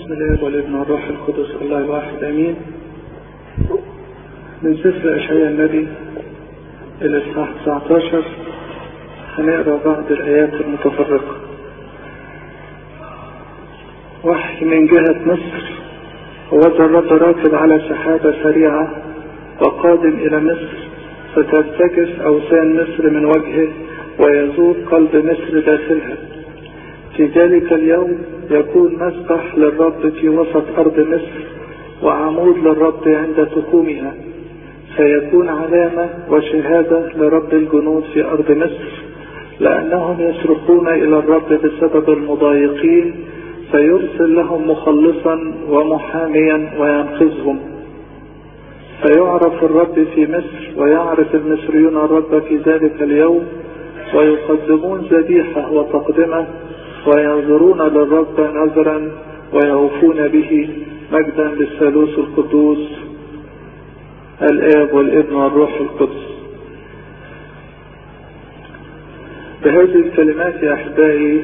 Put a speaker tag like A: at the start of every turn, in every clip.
A: بسم الله والابن والروح القدس الله الواحد امين من سفر اشعياء النبي الاصحاح 19 هنقرا بعض الايات المتفرقه وحي من جهه مصر ووجه الرب راكب على سحابه سريعه وقادم الى مصر فترتجف اوثان مصر من وجهه ويذوب قلب مصر داخلها في ذلك اليوم يكون مسبح للرب في وسط أرض مصر وعمود للرب عند تخومها سيكون علامة وشهادة لرب الجنود في أرض مصر لأنهم يصرخون إلى الرب بسبب المضايقين فيرسل لهم مخلصا ومحاميا وينقذهم فيعرف الرب في مصر ويعرف المصريون الرب في ذلك اليوم ويقدمون ذبيحة وتقدمة وينظرون للرب نظرا ويوفون به مجدا للثالوث القدوس الآب والابن والروح القدس بهذه الكلمات يا أحبائي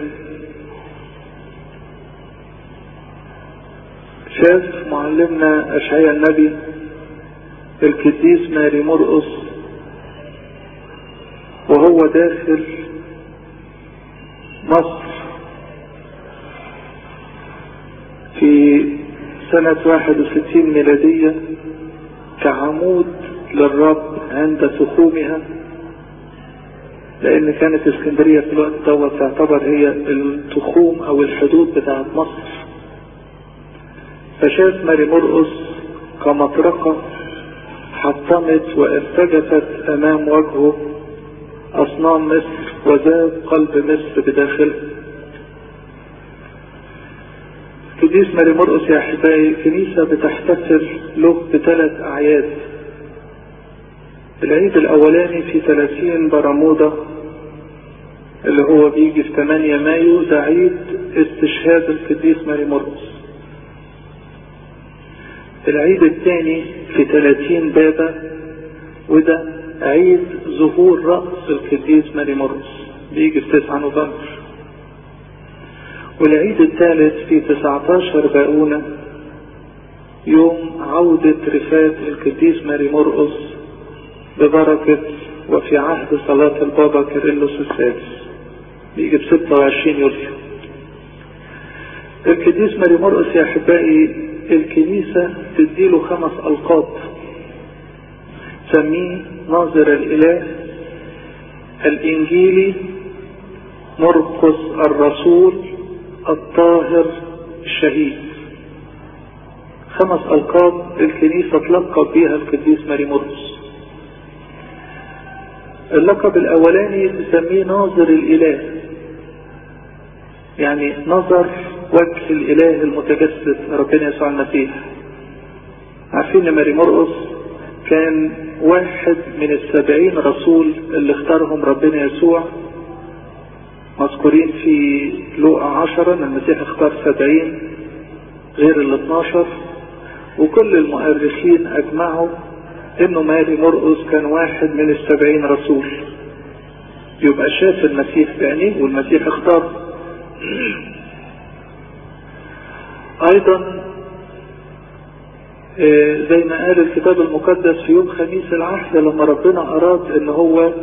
A: شاف معلمنا أشعياء النبي القديس ماري مرقس وهو داخل مصر في سنة 61 ميلادية كعمود للرب عند تخومها لأن كانت اسكندرية في الوقت دوت تعتبر هي التخوم أو الحدود بتاعت مصر فشاف ماري مرقس كمطرقة حطمت وارتجفت أمام وجهه أصنام مصر وذاب قلب مصر بداخله قديس ماري مرقس يا احبائي الكنيسه بتحتفل له بثلاث اعياد العيد الاولاني في 30 برمودا اللي هو بيجي في 8 مايو ده عيد استشهاد القديس ماري مرقس العيد الثاني في 30 بابا وده عيد ظهور رأس القديس ماري مرقس بيجي في 9 نوفمبر والعيد الثالث في 19 باؤونة يوم عودة رفات القديس ماري مرقس ببركة وفي عهد صلاة البابا كيرلس السادس بيجي ب 26 يوليو القديس ماري مرقس يا احبائي الكنيسة تديله خمس ألقاب سميه ناظر الإله الإنجيلي مرقس الرسول الطاهر الشهيد خمس ألقاب الكنيسة تلقب بها القديس ماري مرقس اللقب الأولاني تسميه ناظر الإله يعني نظر وجه الإله المتجسد ربنا يسوع المسيح عارفين ان ماري مرقس كان واحد من السبعين رسول اللي اختارهم ربنا يسوع مذكورين في لوقا عشرة ان المسيح اختار سبعين غير ال 12 وكل المؤرخين اجمعوا انه ماري مرقس كان واحد من السبعين رسول يبقى شاف المسيح بعينيه والمسيح اختار ايضا زي ما قال الكتاب المقدس في يوم خميس العهد لما ربنا اراد ان هو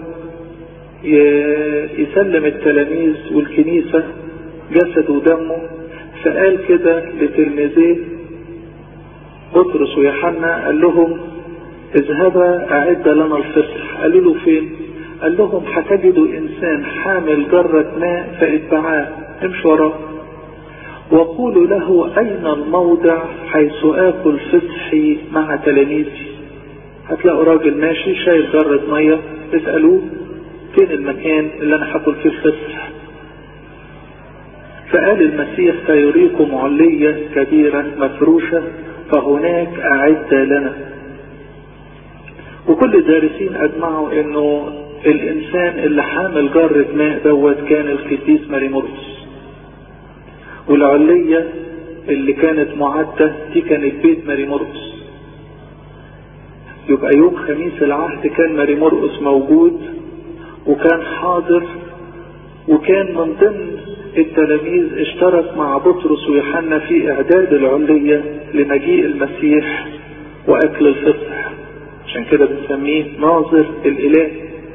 A: يسلم التلاميذ والكنيسة جسد ودمه فقال كده لتلميذيه بطرس ويوحنا قال لهم اذهبا اعد لنا الفصح قالوا له فين قال لهم هتجدوا انسان حامل جرة ماء فاتبعاه امشوا وراه وقولوا له اين الموضع حيث اكل فصحي مع تلاميذي هتلاقوا راجل ماشي شايل جرة مية اسألوه فين المكان اللي انا هاكل فيه الفصح فقال المسيح سيريكم علية كبيرة مفروشة فهناك أعد لنا وكل الدارسين أجمعوا إنه الإنسان اللي حامل جرة ماء دوت كان القديس ماري مرقس والعلية اللي كانت معدة دي كانت بيت ماري مرقس يبقى يوم خميس العهد كان ماري مرقس موجود وكان حاضر وكان من ضمن التلاميذ اشترك مع بطرس ويوحنا في اعداد العلية لمجيء المسيح واكل الفصح عشان كده بنسميه ناظر الاله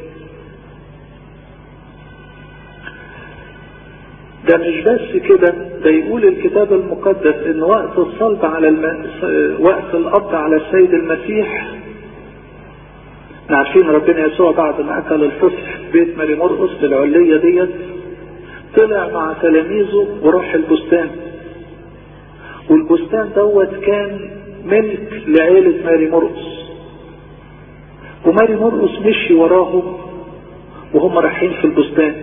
A: ده مش بس كده ده يقول الكتاب المقدس ان وقت الصلب على الم... وقت القبض على السيد المسيح احنا عارفين ربنا يسوع بعد ما اكل الفصح في بيت ماري مرقس بالعلية ديت طلع مع تلاميذه وراح البستان والبستان دوت كان ملك لعيلة ماري مرقس وماري مرقس مشي وراهم وهم رايحين في البستان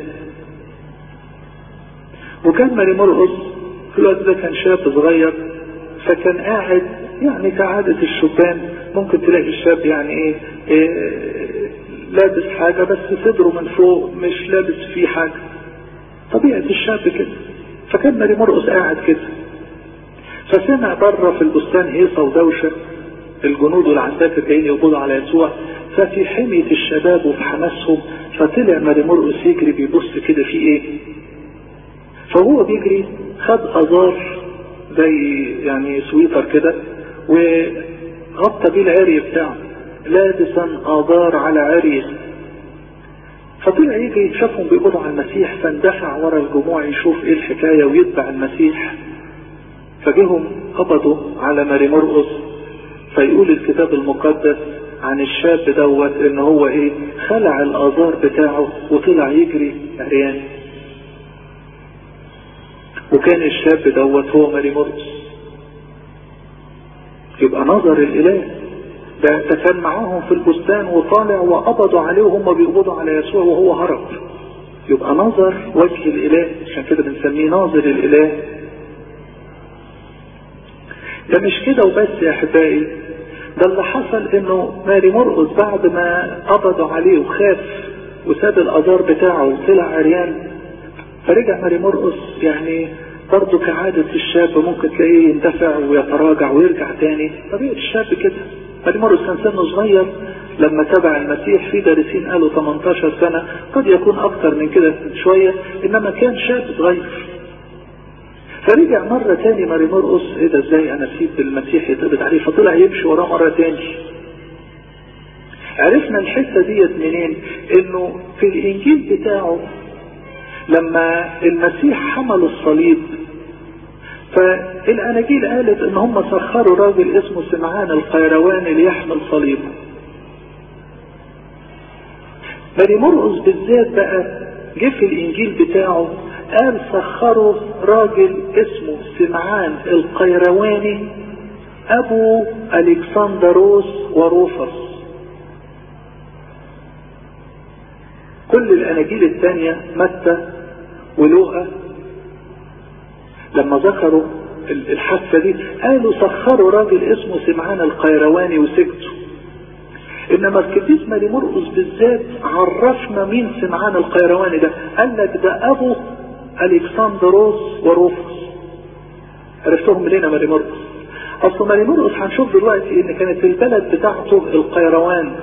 A: وكان ماري مرقس في الوقت ده كان شاب صغير فكان قاعد يعني كعادة الشبان ممكن تلاقي الشاب يعني ايه, إيه لابس حاجة بس صدره من فوق مش لابس فيه حاجة طبيعة الشاب كده فكان ماري مرقس قاعد كده فسمع بره في البستان هيصة ودوشة الجنود والعساكر جايين يقبضوا على يسوع ففي حمية الشباب وفي حماسهم فطلع ماري مرقس يجري بيبص كده في ايه فهو بيجري خد ازار زي يعني سويتر كده وغطى بيه العري بتاعه لابسا ازار على عري فطلع يجي شافهم بيقولوا على المسيح فاندفع ورا الجموع يشوف ايه الحكاية ويتبع المسيح فجهم قبضوا على ماري مرقس فيقول الكتاب المقدس عن الشاب دوت ان هو ايه خلع الازار بتاعه وطلع يجري عريان وكان الشاب دوت هو ماري مرقس يبقى نظر الاله ده ده كان معاهم في البستان وطالع وقبضوا عليه وهم بيقبضوا على يسوع وهو هرب يبقى نظر وجه الاله عشان كده بنسميه ناظر الاله ده مش كده وبس يا احبائي ده اللي حصل انه ماري مرقس بعد ما قبضوا عليه وخاف وساب الازار بتاعه وطلع عريان فرجع ماري مرقس يعني برضه كعادة الشاب ممكن تلاقيه يندفع ويتراجع ويرجع تاني طبيعة الشاب كده ماري مرقس كان سنه صغير لما تبع المسيح في دارسين قالوا 18 سنة قد يكون أكثر من كده شوية إنما كان شاب صغير فرجع مرة تاني ماري مرقس ايه ده ازاي انا سيب المسيح يتقبض عليه فطلع يمشي وراه مرة تاني عرفنا الحتة ديت منين انه في الانجيل بتاعه لما المسيح حمل الصليب فالاناجيل قالت ان هم سخروا راجل اسمه سمعان القيرواني ليحمل صليبه ماري مرقس بالذات بقى جه في الانجيل بتاعه قال سخروا راجل اسمه سمعان القيرواني ابو الكسندروس وروفس كل الاناجيل الثانية متى ولوقا لما ذكروا الحادثة دي قالوا سخروا راجل اسمه سمعان القيرواني وسكتوا انما القديس ماري مرقس بالذات عرفنا مين سمعان القيرواني ده قال لك ده ابو الكسندروس وروفس عرفتهم منين ماري مرقس اصل ماري مرقس هنشوف دلوقتي ان كانت البلد بتاعته القيروان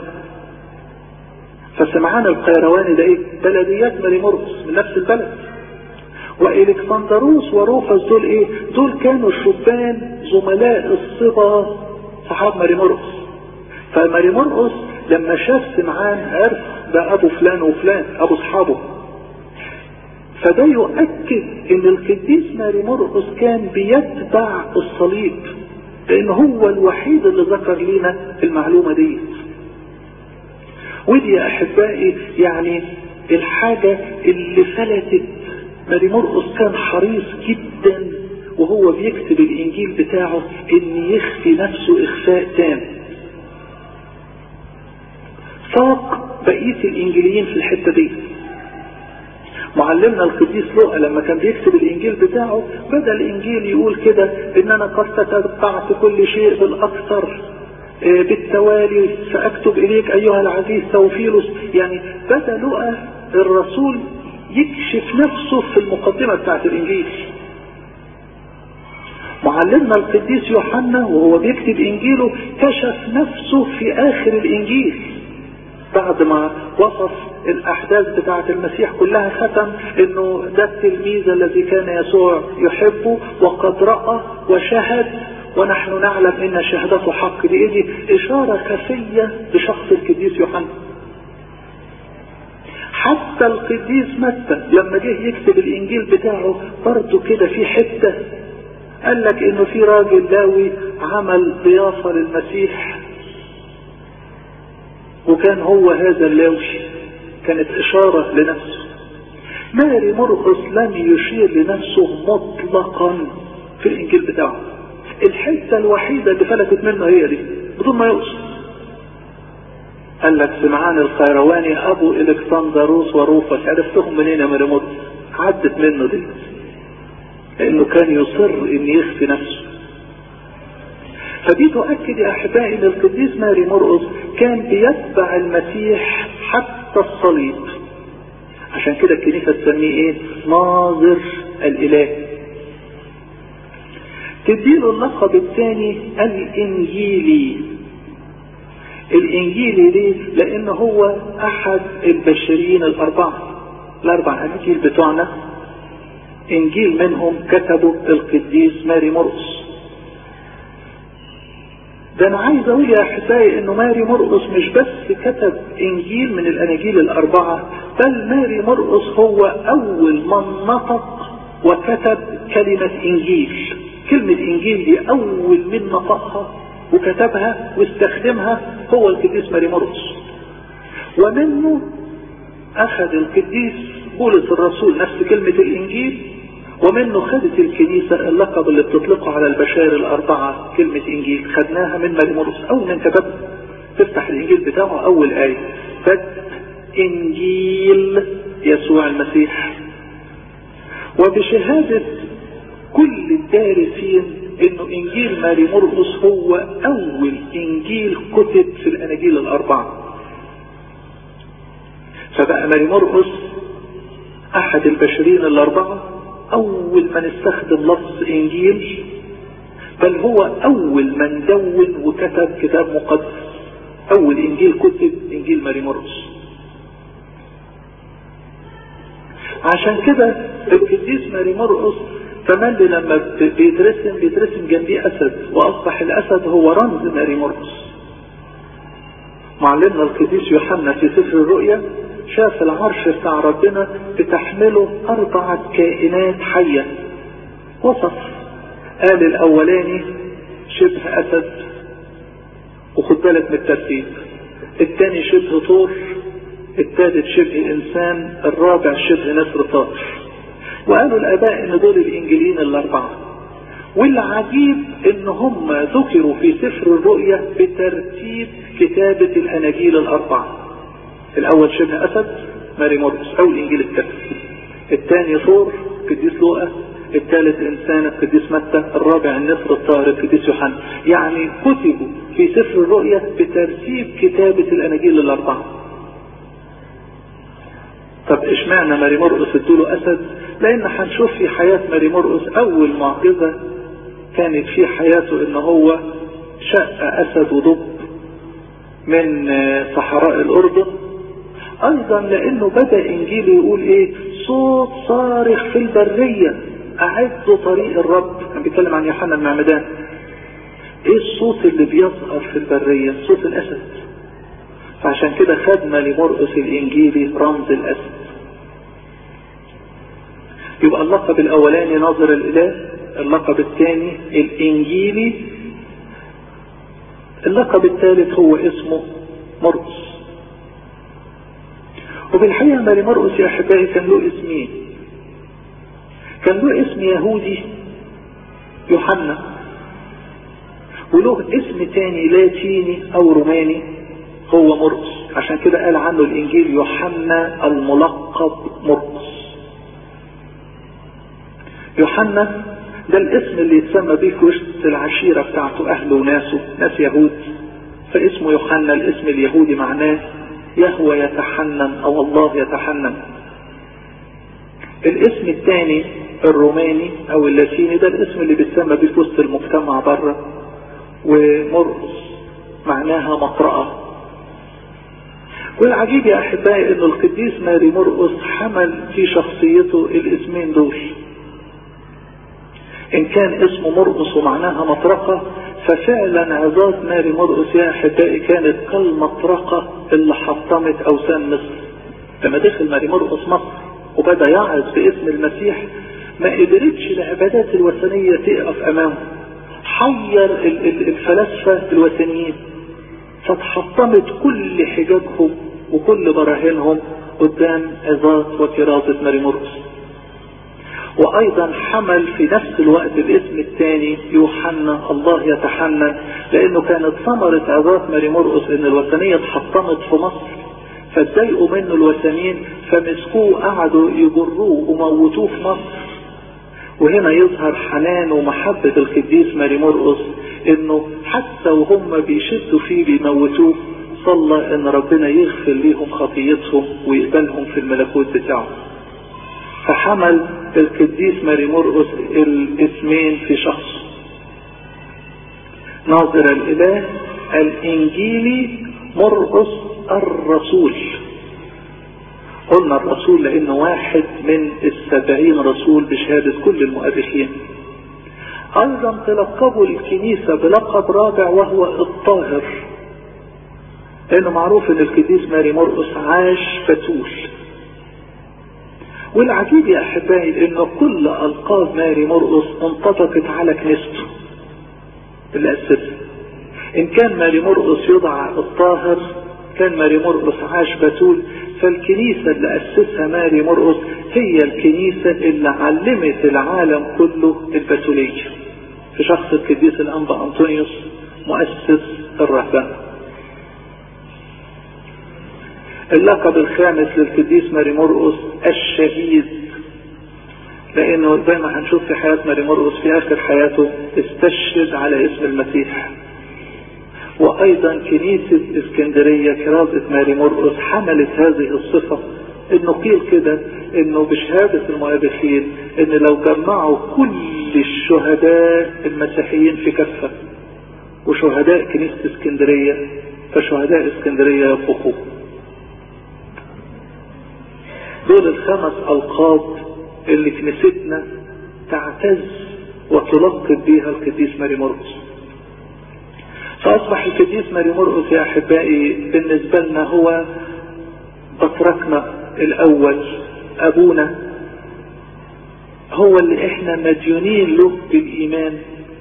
A: فسمعان القيرواني ده ايه بلديات ماري مرقس من نفس البلد والكسندروس وروفس دول ايه دول كانوا شبان زملاء الصبا صحاب ماري مرقس فماري مرقس لما شاف سمعان عرف ده ابو فلان وفلان ابو اصحابه فده يؤكد ان القديس ماري مرقس كان بيتبع الصليب لان هو الوحيد اللي ذكر لنا المعلومة دي ودي يا احبائي يعني الحاجة اللي فلتت ماري مرقس كان حريص جدا وهو بيكتب الانجيل بتاعه ان يخفي نفسه اخفاء تام فاق بقية الانجيليين في الحتة دي معلمنا القديس لوقا لما كان بيكتب الانجيل بتاعه بدا الانجيل يقول كده ان انا قد تتبعت كل شيء بالاكثر بالتوالي ساكتب اليك ايها العزيز توفيلوس يعني بدا لوقا الرسول يكشف نفسه في المقدمه بتاعت الانجيل معلمنا القديس يوحنا وهو بيكتب انجيله كشف نفسه في اخر الانجيل بعد ما وصف الاحداث بتاعة المسيح كلها ختم انه ده التلميذ الذي كان يسوع يحبه وقد رأى وشهد ونحن نعلم ان شهادته حق دي ايه دي اشارة خفية بشخص القديس يوحنا حتى القديس متى لما جه يكتب الانجيل بتاعه برضه كده في حتة قال لك انه في راجل لاوي عمل ضيافة للمسيح وكان هو هذا اللاوي كانت اشارة لنفسه ماري مرقس لم يشير لنفسه مطلقا في الانجيل بتاعه الحتة الوحيدة اللي فلتت منه هي دي بدون ما يقصد قال لك سمعان الخيرواني ابو الكسندروس وروفس عرفتهم منين يا ماري مرقس عدت منه دي لانه كان يصر ان يخفي نفسه فدي تؤكد يا احبائي ان القديس ماري مرقس كان بيتبع المسيح حتى الصليب عشان كده الكنيسة تسميه ايه ناظر الاله تديله اللقب الثاني الانجيلي الانجيلي ليه لان هو احد البشريين الاربعة الاربع اناجيل بتوعنا انجيل منهم كتبه القديس ماري مرقس ده انا عايز اقول يا احبائي انه ماري مرقس مش بس كتب انجيل من الاناجيل الاربعة بل ماري مرقس هو اول من نطق وكتب كلمة انجيل كلمة انجيل دي اول من نطقها وكتبها واستخدمها هو القديس ماري مرقس ومنه اخذ القديس بولس الرسول نفس كلمة الانجيل ومنه خدت الكنيسة اللقب اللي بتطلقه على البشائر الأربعة كلمة إنجيل خدناها من ماري مرقس أول من كتب تفتح الإنجيل بتاعه أول آية بد إنجيل يسوع المسيح وبشهادة كل الدارسين انه انجيل ماري مرقس هو اول انجيل كتب في الاناجيل الاربعة فبقى ماري مرقس احد البشرين الاربعة اول من استخدم لفظ انجيل بل هو اول من دون وكتب كتاب مقدس اول انجيل كتب انجيل ماري مرقس عشان كده القديس ماري مرقس تملي لما بيترسم بيترسم جنبيه اسد واصبح الاسد هو رمز ماري مرقس معلمنا القديس يوحنا في سفر الرؤيا شاف العرش بتاع ربنا بتحمله أربعة كائنات حية وصف قال الأولاني شبه أسد وخد بالك من الترتيب الثاني شبه طور الثالث شبه إنسان الرابع شبه نسر طائر وقالوا الآباء إن دول الإنجيلين الأربعة والعجيب إن هم ذكروا في سفر الرؤيا بترتيب كتابة الأناجيل الأربعة الاول شبه اسد ماري مرقس او الانجيل الكتب الثاني ثور قديس لوقا الثالث انسان القديس متى الرابع النسر الطاهر القديس يوحنا يعني كتبوا في سفر الرؤيا بترتيب كتابة الاناجيل الاربعة طب اشمعنى ماري مرقس ادوله اسد لان هنشوف في حياة ماري مرقس اول معجزة كانت في حياته ان هو شق اسد ودب من صحراء الاردن ايضا لانه بدأ انجيله يقول ايه صوت صارخ في البرية اعدوا طريق الرب كان بيتكلم عن يوحنا المعمدان ايه الصوت اللي بيظهر في البرية صوت الاسد فعشان كده خدنا لمرقس الانجيلي رمز الاسد يبقى اللقب الاولاني ناظر الاله اللقب الثاني الانجيلي اللقب الثالث هو اسمه مرقس وبالحقيقة ماري مرقس يا أحبائي كان له اسمين كان له اسم يهودي يوحنا وله اسم تاني لاتيني أو روماني هو مرقس عشان كده قال عنه الإنجيل يوحنا الملقب مرقس يوحنا ده الاسم اللي يتسمى بيه في وسط العشيرة بتاعته أهله وناسه ناس يهود فاسمه يوحنا الاسم اليهودي معناه يهوى يتحنن او الله يتحنن الاسم الثاني الروماني او اللاتيني ده الاسم اللي بيتسمى بيه في وسط المجتمع بره ومرقس معناها مطرقة والعجيب يا احبائي ان القديس ماري مرقس حمل في شخصيته الاسمين دول ان كان اسمه مرقس ومعناها مطرقة ففعلا عظات ماري مرقس يا احبائي كانت كالمطرقة اللي حطمت اوثان مصر لما دخل ماري مرقس مصر وبدأ يعظ باسم المسيح ما قدرتش العبادات الوثنية تقف امامه حير الفلاسفة الوثنيين فتحطمت كل حجاجهم وكل براهينهم قدام عظات وكرازة ماري مرقس وايضا حمل في نفس الوقت الاسم الثاني يوحنا الله يتحنن لانه كانت ثمرة عظات ماري مرقس ان الوثنية اتحطمت في مصر فاتضايقوا منه الوثنيين فمسكوه قعدوا يجروه وموتوه في مصر وهنا يظهر حنان ومحبة القديس ماري مرقس انه حتى وهم بيشدوا فيه بيموتوه صلى ان ربنا يغفر ليهم خطيتهم ويقبلهم في الملكوت بتاعه فحمل القديس ماري مرقس الاسمين في شخص ناظر الاله الانجيلي مرقس الرسول قلنا الرسول لانه واحد من السبعين رسول بشهادة كل المؤرخين ايضا تلقبوا الكنيسة بلقب رابع وهو الطاهر لانه معروف ان القديس ماري مرقس عاش بتول والعجيب يا احبائي ان كل القاب ماري مرقس انطبقت على كنيسته اللي اسسها ان كان ماري مرقس يدعى الطاهر كان ماري مرقس عاش بتول فالكنيسة اللي أسسها ماري مرقس هي الكنيسة اللي علمت العالم كله البتولية في شخص القديس الأنبا أنطونيوس مؤسس الرهبنة اللقب الخامس للقديس ماري مرقس الشهيد لأنه زي ما هنشوف في حياة ماري مرقس في آخر حياته استشهد على اسم المسيح وايضا كنيسة اسكندرية كرازة ماري مرقس حملت هذه الصفة انه قيل كده انه بشهادة المؤرخين ان لو جمعوا كل الشهداء المسيحيين في كفة وشهداء كنيسة اسكندرية فشهداء اسكندرية يفوقوا دول الخمس القاب اللي كنيستنا تعتز وتلقب بها القديس ماري مرقس فأصبح القديس ماري مرقس يا أحبائي بالنسبة لنا هو بطركنا الأول أبونا هو اللي احنا مديونين له بالإيمان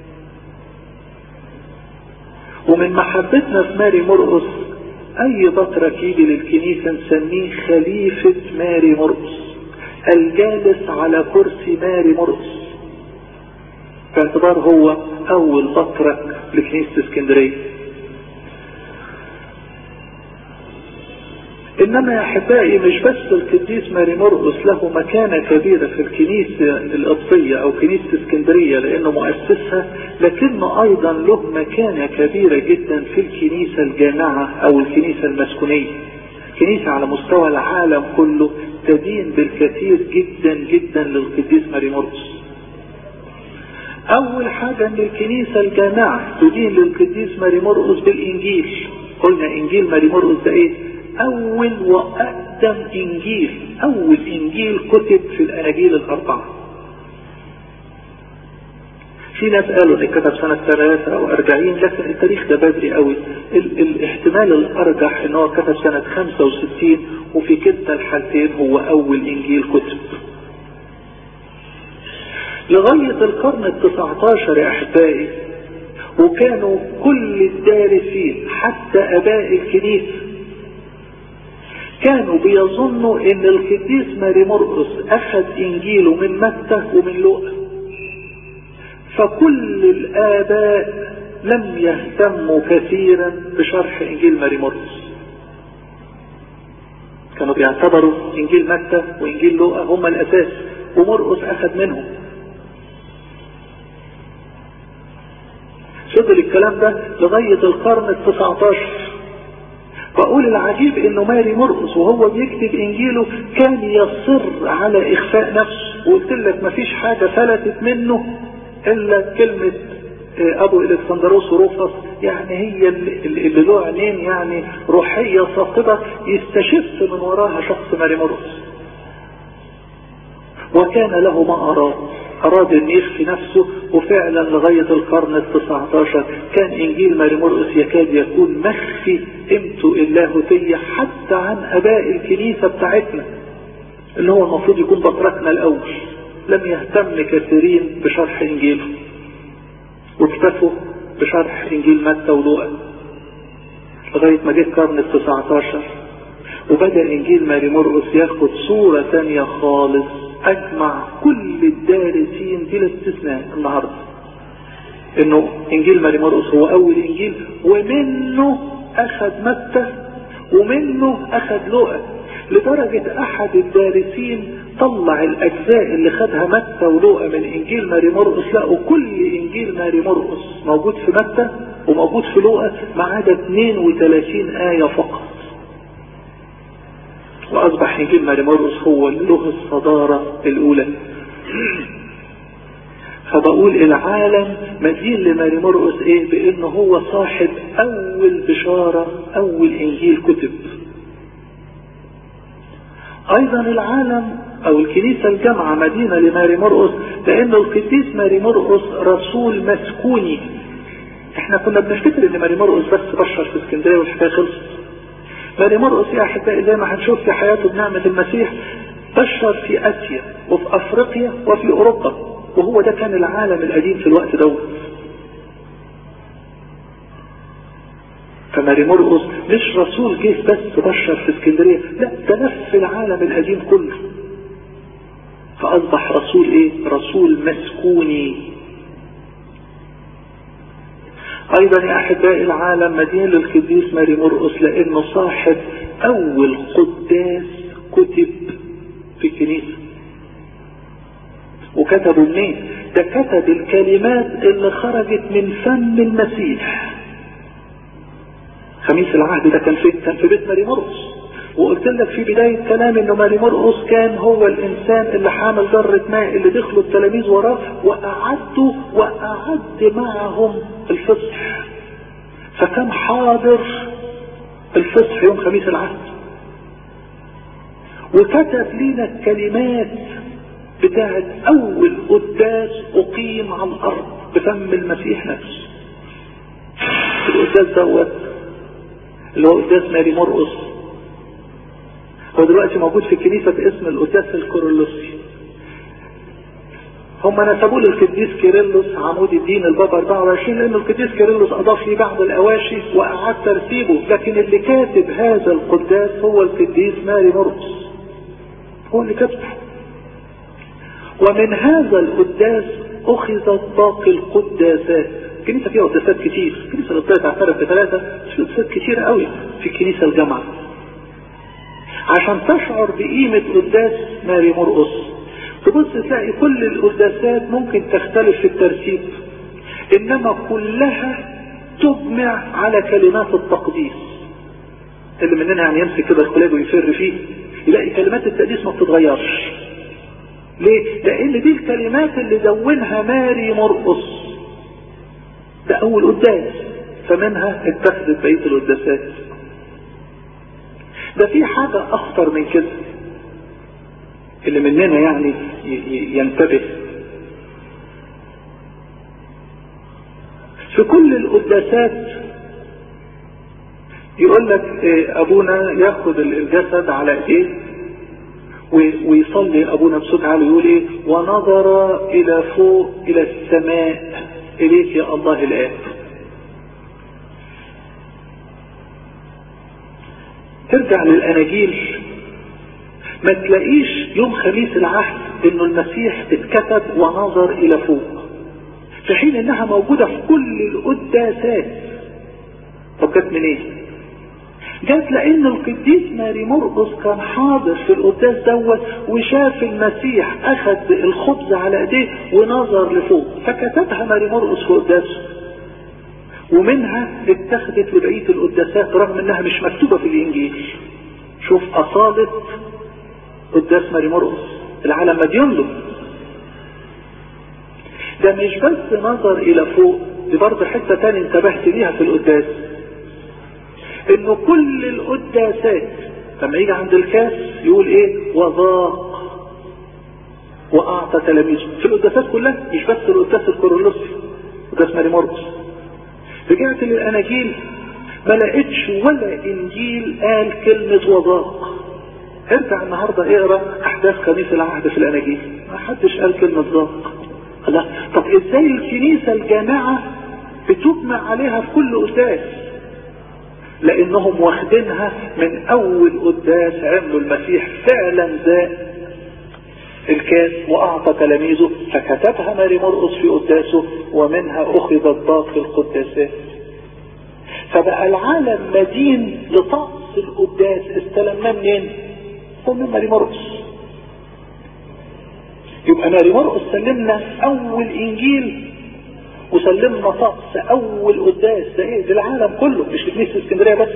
A: ومن محبتنا في ماري مرقس أي بطرك يجي للكنيسة نسميه خليفة ماري مرقس الجالس على كرسي ماري مرقس باعتبار هو أول بطرك لكنيسة اسكندرية انما يا احبائي مش بس القديس ماري مرقس له مكانة كبيرة في الكنيسة القبطية او كنيسة اسكندرية لانه مؤسسها لكنه ايضا له مكانة كبيرة جدا في الكنيسة الجامعة او الكنيسة المسكونية كنيسة على مستوى العالم كله تدين بالكثير جدا جدا للقديس ماري مرقس اول حاجة ان الكنيسة الجامعة تدين للقديس ماري مرقس بالانجيل قلنا انجيل ماري مرقس ده ايه اول واقدم انجيل اول انجيل كتب في الاناجيل الاربعة في ناس قالوا ان كتب سنة 3 او 40 لكن التاريخ ده بدري قوي ال الاحتمال الارجح ان هو كتب سنة 65 وفي كلتا الحالتين هو اول انجيل كتب لغاية القرن التسعة عشر يا احبائي وكانوا كل الدارسين حتى اباء الكنيسة كانوا بيظنوا ان القديس ماري مرقس اخذ انجيله من متى ومن لوقا فكل الاباء لم يهتموا كثيرا بشرح انجيل ماري مرقس كانوا بيعتبروا انجيل متى وانجيل لوقا هما الاساس ومرقس اخذ منهم فضل الكلام ده لغاية القرن التسعة عشر بقول العجيب انه ماري مرقس وهو بيكتب انجيله كان يصر على اخفاء نفسه وقلت لك مفيش حاجة فلتت منه الا كلمة ابو الكسندروس وروفس يعني هي اللي له عينين يعني روحية صاخبة يستشف من وراها شخص ماري مرقس وكان له ما اراد اراد ان يخفي نفسه وفعلا لغاية القرن التسعة عشر كان انجيل ماري مرقس يكاد يكون مخفي قيمته اللاهوتية حتى عن اباء الكنيسة بتاعتنا اللي هو المفروض يكون بطركنا الاول لم يهتم كثيرين بشرح انجيله واكتفوا بشرح انجيل متى ولوقا لغاية ما جه القرن التسعة عشر وبدأ انجيل ماري مرقس ياخد صورة تانية خالص اجمع كل الدارسين بلا استثناء النهاردة انه انجيل ماري مرقس هو اول انجيل ومنه اخذ متى ومنه اخذ لوقا لدرجة احد الدارسين طلع الاجزاء اللي خدها متى ولوقا من انجيل ماري مرقس لقوا كل انجيل ماري مرقس موجود في متى وموجود في لوقا ما عدا 32 آية فقط واصبح انجيل ماري مرقس هو اللي له الصدارة الاولى فبقول العالم مدين لماري مرقس ايه بانه هو صاحب اول بشارة اول انجيل كتب ايضا العالم او الكنيسة الجامعة مدينة لماري مرقس لانه القديس ماري مرقس رسول مسكوني احنا كنا بنفتكر ان ماري مرقس بس بشر في اسكندرية والحكاية خلصت ماري مرقس يا احبائي زي ما هنشوف في حياته بنعمة المسيح بشر في اسيا وفي افريقيا وفي اوروبا وهو ده كان العالم القديم في الوقت دوت فماري مرقس مش رسول جه بس بشر في اسكندرية لا ده لف العالم القديم كله فاصبح رسول ايه رسول مسكوني ايضا يا احبائي العالم مدين للقديس ماري مرقس لانه صاحب اول قداس كتب في الكنيسة وكتبوا منين ده كتب الكلمات اللي خرجت من فم المسيح خميس العهد ده كان في كان في بيت ماري مرقس وقلت لك في بداية كلام انه ماري مرقس كان هو الانسان اللي حامل ذرة ماء اللي دخلوا التلاميذ وراه واعدوا واعد معهم الفصح فكان حاضر الفصح يوم خميس العهد وكتب لنا الكلمات بتاعت اول قداس اقيم على الارض بفم المسيح نفسه القداس دوت اللي هو قداس ماري مرقس هو دلوقتي موجود في الكنيسة باسم القداس الكورولوسي هم نسبوه للقديس كيرلس عمود الدين البابا 24 لان القديس كيرلس اضاف لي بعض الاواشي واعاد ترتيبه لكن اللي كاتب هذا القداس هو القديس ماري مرقس هو اللي كتبه ومن هذا القداس اخذت باقي القداسات الكنيسة فيها قداسات كتير الكنيسة القداسية تعترف بثلاثة بس في قداسات كتير قوي في الكنيسة الجامعة عشان تشعر بقيمة قداس ماري مرقس تبص تلاقي كل القداسات ممكن تختلف في الترتيب انما كلها تجمع على كلمات التقديس اللي مننا يعني يمسك كده القلاب ويفر فيه يلاقي كلمات التقديس ما بتتغيرش ليه؟ لان دي الكلمات اللي دونها ماري مرقس ده اول قداس فمنها اتخذت بقيه القداسات ده في حاجة اخطر من كده اللي مننا يعني ينتبه في كل القداسات يقول لك ابونا ياخد الجسد على ايديه ويصلي ابونا بصوت عالي يقول ايه ونظر الى فوق الى السماء اليك يا الله الاب ترجع للاناجيل ما تلاقيش يوم خميس العهد انه المسيح اتكتب ونظر الى فوق في حين انها موجودة في كل القداسات طب جت منين إيه؟ جت لان القديس ماري مرقس كان حاضر في القداس دوت وشاف المسيح اخذ الخبز على ايديه ونظر لفوق فكتبها ماري مرقس في قداسه ومنها اتخذت لبقية القداسات رغم انها مش مكتوبة في الانجيل شوف اصالة قداس ماري مرقس العالم مدين له ده مش بس نظر الى فوق دي برضه حته تاني انتبهت ليها في القداس انه كل القداسات لما يجي عند الكاس يقول ايه وذاق واعطى تلاميذه في القداسات كلها مش بس القداس الكورولوسي قداس ماري مرقس رجعت للاناجيل ما لقيتش ولا انجيل قال كلمة وذاق ارجع النهاردة اقرا احداث خميس العهد في الاناجيل ما حدش قال كلمة ذاق الله طب ازاي الكنيسة الجامعة بتجمع عليها في كل قداس لانهم واخدينها من اول قداس عملوا المسيح فعلا ذاق الكاس واعطى تلاميذه فكتبها ماري مرقس في قداسه ومنها اخذت باقي القداسات فبقى العالم مدين لطقس القداس استلمناه منين؟ من ماري مرقس يبقى ماري مرقس سلمنا اول انجيل وسلمنا طقس اول قداس ده ايه ده العالم كله مش كنيسه اسكندريه بس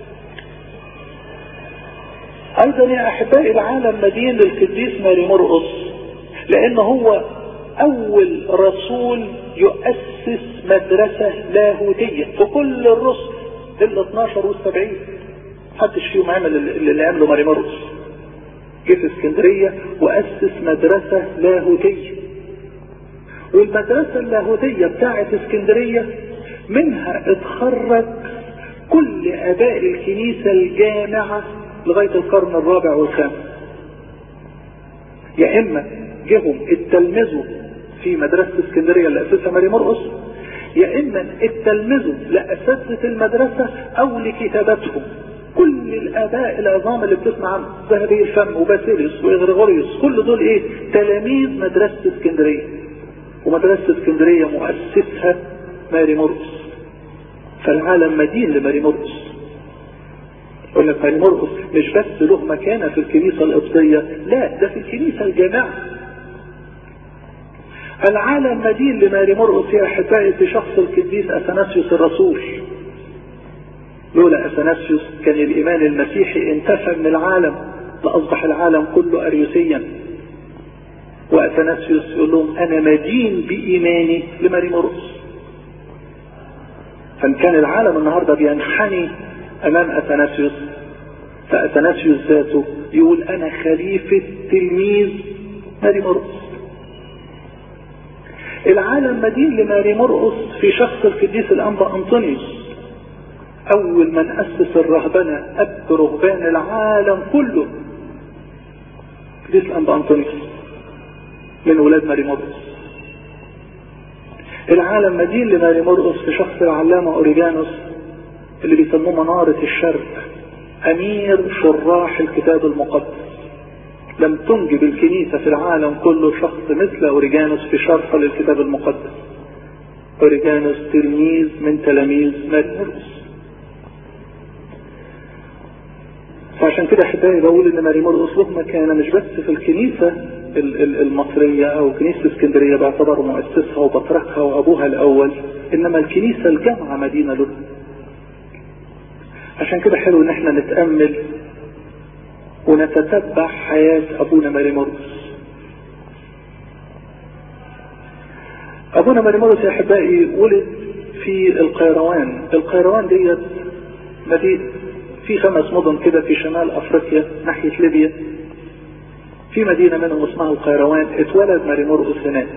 A: ايضا يا احبائي العالم مدين للقديس ماري مرقس لان هو اول رسول يؤسس مدرسة لاهوتية في كل الرسل ال 12 وال 70 محدش فيهم عمل اللي عمله ماري مرقس جه في اسكندرية وأسس مدرسة لاهوتية والمدرسة اللاهوتية بتاعت اسكندرية منها اتخرج كل اباء الكنيسة الجامعة لغاية القرن الرابع والخامس يا اما جهم اتلمذوا في مدرسة اسكندرية اللي اسسها ماري مرقس يا اما اتلمذوا لاساتذة المدرسة او لكتاباتهم كل الاباء العظام اللي بتسمع عنه ذهبي الفم وباسيليوس واغريغوريوس كل دول ايه تلاميذ مدرسة اسكندرية ومدرسة اسكندرية مؤسسها ماري مرقس فالعالم مدين لماري مرقس يقول لك ماري مرقس مش بس له مكانة في الكنيسة القبطية لا ده في الكنيسة الجامعة العالم مدين لماري مرقس يا احبائي في شخص القديس اثناسيوس الرسول لولا اثناسيوس كان الايمان المسيحي انتفى من العالم لاصبح العالم كله اريوسيا واثناسيوس يقول لهم انا مدين بايماني لماري مرقس فان كان العالم النهارده بينحني امام اثناسيوس فاثناسيوس ذاته يقول انا خليفه تلميذ ماري مرقس العالم مدين لماري مرقس في شخص القديس الانبا انطونيوس اول من اسس الرهبنه اب رهبان العالم كله القديس الانبا انطونيوس من ولاد ماري مرقس العالم مدين لماري مرقس في شخص العلامة أوريجانوس اللي بيسموه منارة الشرق أمير شراح الكتاب المقدس لم تنجب الكنيسة في العالم كله شخص مثل أوريجانوس في شرح للكتاب المقدس أوريجانوس تلميذ من تلاميذ ماري مرقس فعشان كده احبائي بقول ان ماري مرقس له مكانه مش بس في الكنيسه المصرية او كنيسة اسكندرية باعتبار مؤسسها وبطركها وابوها الاول انما الكنيسة الجامعة مدينة له عشان كده حلو ان احنا نتأمل ونتتبع حياة ابونا ماري مرقس ابونا ماري مرقس يا احبائي ولد في القيروان القيروان ديت مدينة في خمس مدن كده في شمال افريقيا ناحية ليبيا في مدينة منهم اسمها القيروان اتولد ماري مرقس هناك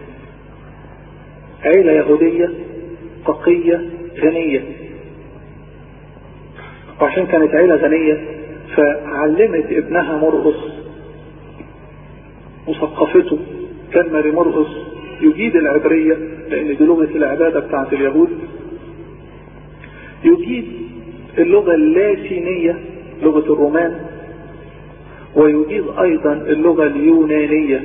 A: عيلة يهودية تقية غنية وعشان كانت عيلة غنية فعلمت ابنها مرقس وثقفته كان ماري مرقس يجيد العبرية لأن دي لغة العبادة بتاعت اليهود يجيد اللغة اللاتينية لغة الرومان ويجيد ايضا اللغة اليونانية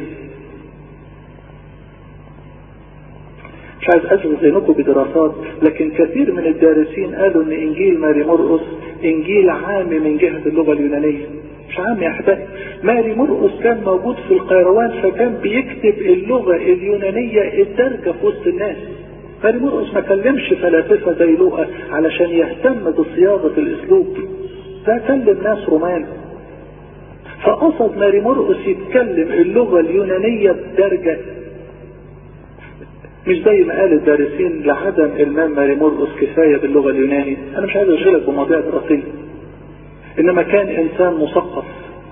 A: مش عايز اشغل ذهنكم بدراسات لكن كثير من الدارسين قالوا ان انجيل ماري مرقس انجيل عامي من جهة اللغة اليونانية مش عام يا احبائي ماري مرقس كان موجود في القيروان فكان بيكتب اللغة اليونانية الدارجة في وسط الناس ماري مرقس ما كلمش فلاسفة زي لوقا علشان يهتم بصياغة الاسلوب ده كلم ناس رومان فقصد ماري مرقس يتكلم اللغة اليونانية بدرجة مش زي ما قال الدارسين لعدم المام ماري مرقس كفايه باللغه اليوناني انا مش عايز اشغلك بمواضيع دراسيه انما كان انسان مثقف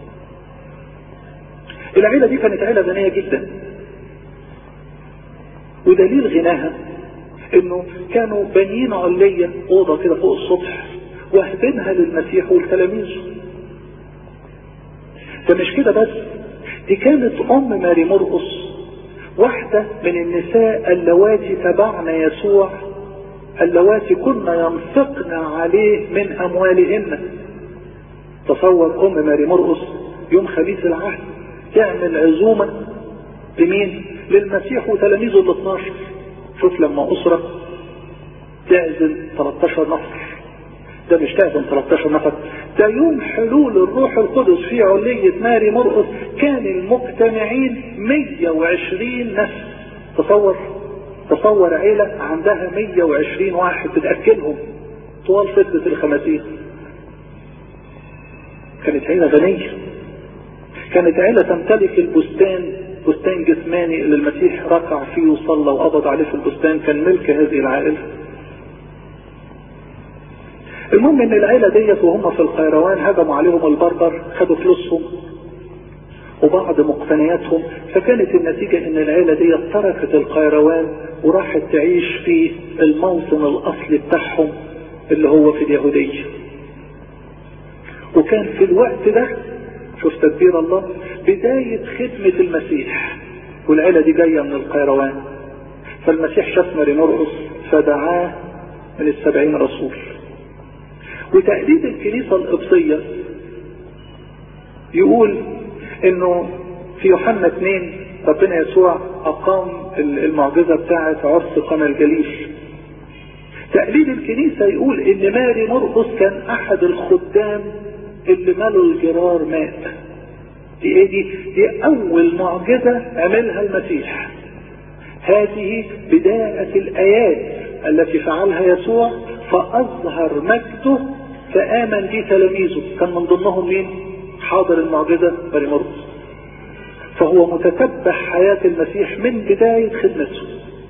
A: العيله دي كانت عيله غنيه جدا ودليل غناها انه كانوا بانيين علية اوضة كده فوق السطح واهبينها للمسيح والتلاميذ ده مش كده بس دي كانت ام ماري مرقس واحدة من النساء اللواتي تبعن يسوع اللواتي كنا ينفقن عليه من اموالهن تصور ام ماري مرقس يوم خميس العهد تعمل عزومة لمين للمسيح وتلاميذه ال 12 شوف لما أسرة تعزم 13 نفر ده مش تعزم 13 نفر ده يوم حلول الروح القدس في علية ماري مرقس كان المجتمعين 120 نفس تصور تصور عيلة عندها 120 واحد بتأكلهم طوال فترة الخمسين كانت عيلة غنية كانت عيلة تمتلك البستان بستان جسماني اللي المسيح ركع فيه وصلى وقبض عليه في البستان كان ملك هذه العائلة المهم ان العيلة ديت وهم في القيروان هجموا عليهم البربر خدوا فلوسهم وبعض مقتنياتهم فكانت النتيجة ان العيلة ديت تركت القيروان وراحت تعيش في الموطن الاصلي بتاعهم اللي هو في اليهودية وكان في الوقت ده شوف تدبير الله بداية خدمة المسيح والعيلة دي جاية من القيروان فالمسيح شاف ماري مرقس فدعاه من السبعين رسول وتأديب الكنيسة القبطية يقول انه في يوحنا 2 ربنا يسوع اقام المعجزة بتاعة عرس قنا الجليل تقليد الكنيسة يقول ان ماري مرقس كان احد الخدام اللي ملوا الجرار ماء دي ايه دي دي اول معجزة عملها المسيح هذه بداية الايات التي فعلها يسوع فاظهر مجده فامن به تلاميذه كان من ضمنهم مين حاضر المعجزة ماري مرقس فهو متتبع حياة المسيح من بداية خدمته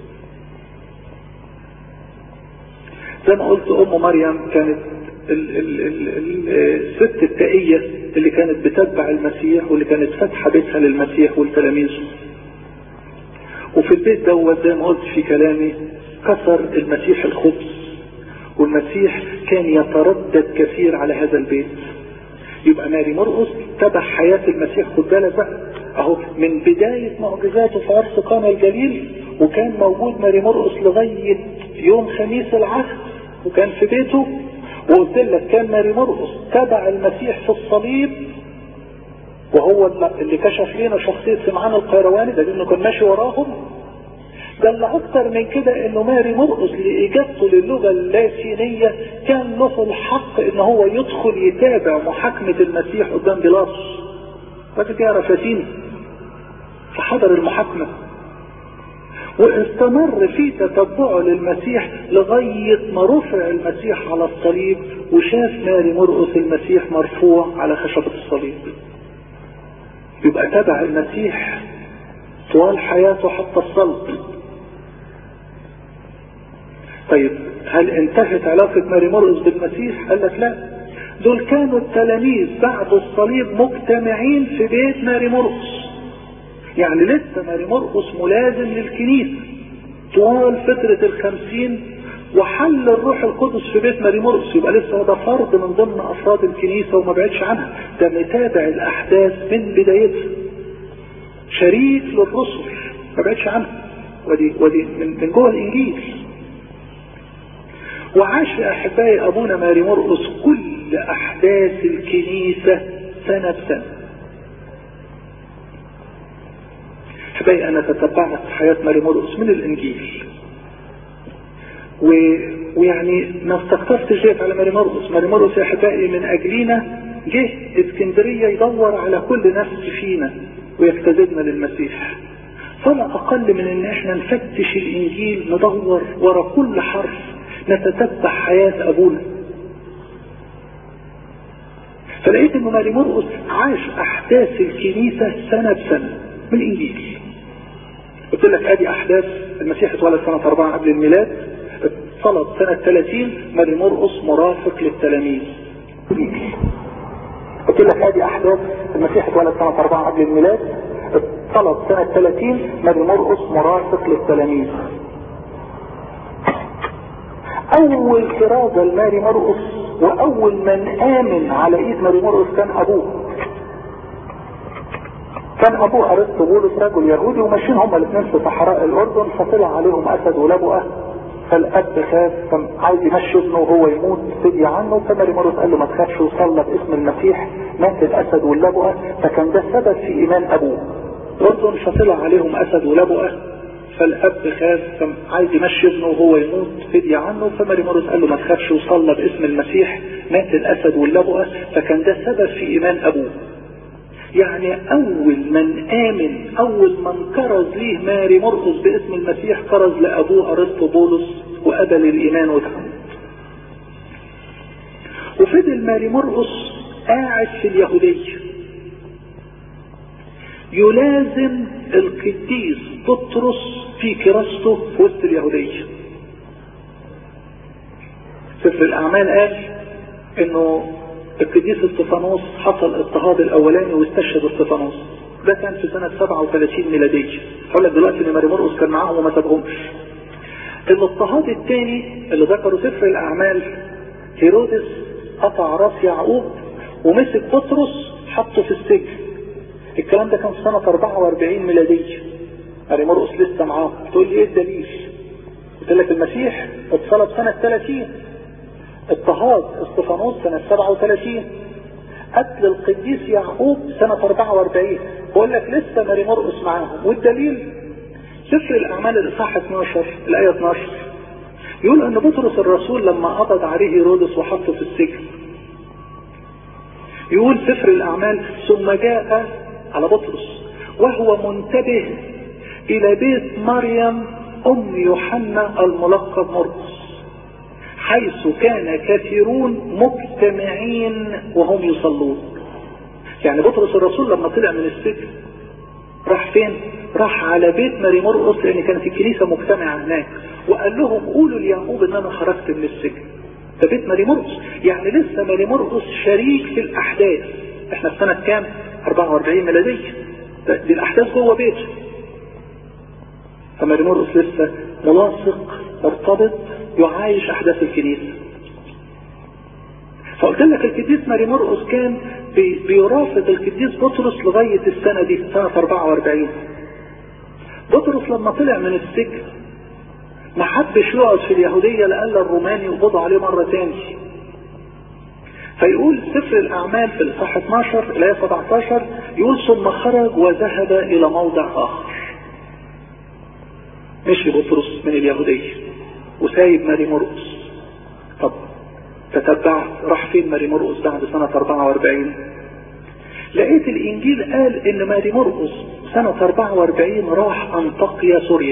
A: زي ما قلت ام مريم كانت ال ال ال الست التقية اللي كانت بتتبع المسيح واللي كانت فاتحة بيتها للمسيح والتلاميذ وفي البيت دوت زي ما قلت في كلامي كسر المسيح الخبز والمسيح كان يتردد كثير على هذا البيت يبقى ماري مرقس تبع حياة المسيح خد بالك بقى اهو من بداية معجزاته في عرس قانا الجليل وكان موجود ماري مرقس لغاية يوم خميس العهد وكان في بيته وقلت لك كان ماري مرقس تبع المسيح في الصليب وهو اللي كشف لنا شخصية سمعان القيرواني ده انه كان ماشي وراهم ده اللي اكتر من كده انه ماري مرقس لاجابته للغة اللاتينية كان له الحق ان هو يدخل يتابع محاكمة المسيح قدام بيلاطس راجل يعرف لاتيني فحضر المحاكمة واستمر في تتبعه للمسيح لغاية ما رفع المسيح على الصليب وشاف ماري مرقس المسيح مرفوع على خشبة الصليب يبقى تبع المسيح طوال حياته حتى الصلب طيب هل انتهت علاقة ماري مرقس بالمسيح قال لك لا دول كانوا التلاميذ بعد الصليب مجتمعين في بيت ماري مرقس يعني لسه ماري مرقس ملازم للكنيسة طوال فترة الخمسين وحل الروح القدس في بيت ماري مرقس يبقى لسه ده فرد من ضمن افراد الكنيسة وما بعدش عنها ده متابع الاحداث من بدايتها شريك للرسل ما بعدش عنها ودي ودي من, من جوه الانجيل وعاش يا احبائي ابونا ماري مرقس كل احداث الكنيسة سنة بسنة احبائي انا تتبعت حياة ماري مرقس من الانجيل و... ويعني ما استخطفتش جيت على ماري مرقس ماري مرقس يا احبائي من اجلينا جه اسكندرية يدور على كل نفس فينا ويجتذبنا للمسيح فلا اقل من ان احنا نفتش الانجيل ندور ورا كل حرف نتتبع حياة ابونا فلقيت ان ماري مرقس عاش احداث الكنيسة سنة بسنة من الانجيل قلت لك ادي احداث المسيح اتولد سنة أربعة قبل الميلاد اتصلب سنة 30 ماري مرقس مرافق للتلاميذ قلت لك هذه أحداث المسيح اتولد سنة أربعة قبل الميلاد اتصلب سنة 30 ماري مرقس مرافق للتلاميذ أول كرازة لماري مرقس وأول من آمن على إيد ماري مرقس كان أبوه كان ابوه ارسطو بولس رجل يهودي وماشيين هما الاثنين في صحراء الاردن فطلع عليهم اسد ولبؤه فالاب خاف كان عايز يمشي ابنه وهو يموت فدي عنه فماري مرقس قال له ما تخافش وصلى باسم المسيح مات الاسد واللبؤه فكان ده السبب في ايمان ابوه الاردن فطلع عليهم اسد ولبؤه فالاب خاف كان عايز يمشي ابنه وهو يموت فدي عنه فماري مرقس قال له ما تخافش وصلى باسم المسيح مات الاسد واللبؤه فكان ده السبب في ايمان ابوه يعني اول من امن اول من كرز ليه ماري مرقس باسم المسيح كرز لابوه ارسطو بولس وقبل الايمان وتعمد وفضل ماري مرقس قاعد في اليهودية يلازم القديس بطرس في كراسته في وسط اليهودية سفر الاعمال قال انه القديس استفانوس حصل اضطهاد الاولاني واستشهد استفانوس ده كان في سنة 37 ميلادية هقول لك دلوقتي ان ماري مرقس كان معاهم وما سابهمش الاضطهاد الثاني اللي ذكره سفر الاعمال هيرودس قطع راس يعقوب ومسك بطرس حطه في السجن الكلام ده كان في سنة 44 ميلادية ماري مرقس لسه معاه تقول لي ايه الدليل قلت لك المسيح اتصلب سنة 30 اضطهاد استفانوس سنة 37 قتل القديس يعقوب سنة 44 بقول لك لسه ماري مرقس معاهم والدليل سفر الأعمال الإصحاح 12 الآية 12 يقول أن بطرس الرسول لما قبض عليه هيرودس وحطه في السجن يقول سفر الأعمال ثم جاء على بطرس وهو منتبه إلى بيت مريم أم يوحنا الملقب مرقس حيث كان كثيرون مجتمعين وهم يصلون يعني بطرس الرسول لما طلع من السجن راح فين راح على بيت ماري مرقس لان كانت الكنيسه مجتمعه هناك وقال لهم قولوا ليعقوب ان انا خرجت من السجن ده بيت ماري مرقس يعني لسه ماري مرقس شريك في الاحداث احنا في سنه كام 44 ميلاديه دي الاحداث جوه بيته فماري مرقس لسه ملاصق مرتبط يعايش احداث الكنيسة فقلت لك القديس ماري مرقس كان بي بيرافق القديس بطرس لغاية السنة دي سنة 44 بطرس لما طلع من السجن ما حبش يقعد في اليهودية لأن الرومان يقبضوا عليه مرة تاني فيقول سفر الأعمال في الإصحاح 12 الآية 17 يقول ثم خرج وذهب إلى موضع آخر مشي بطرس من اليهودية وسايب ماري مرقس طب تتبعت راح فين ماري مرقس بعد سنة 44 لقيت الانجيل قال ان ماري مرقس سنة 44 راح انطاكيا سوريا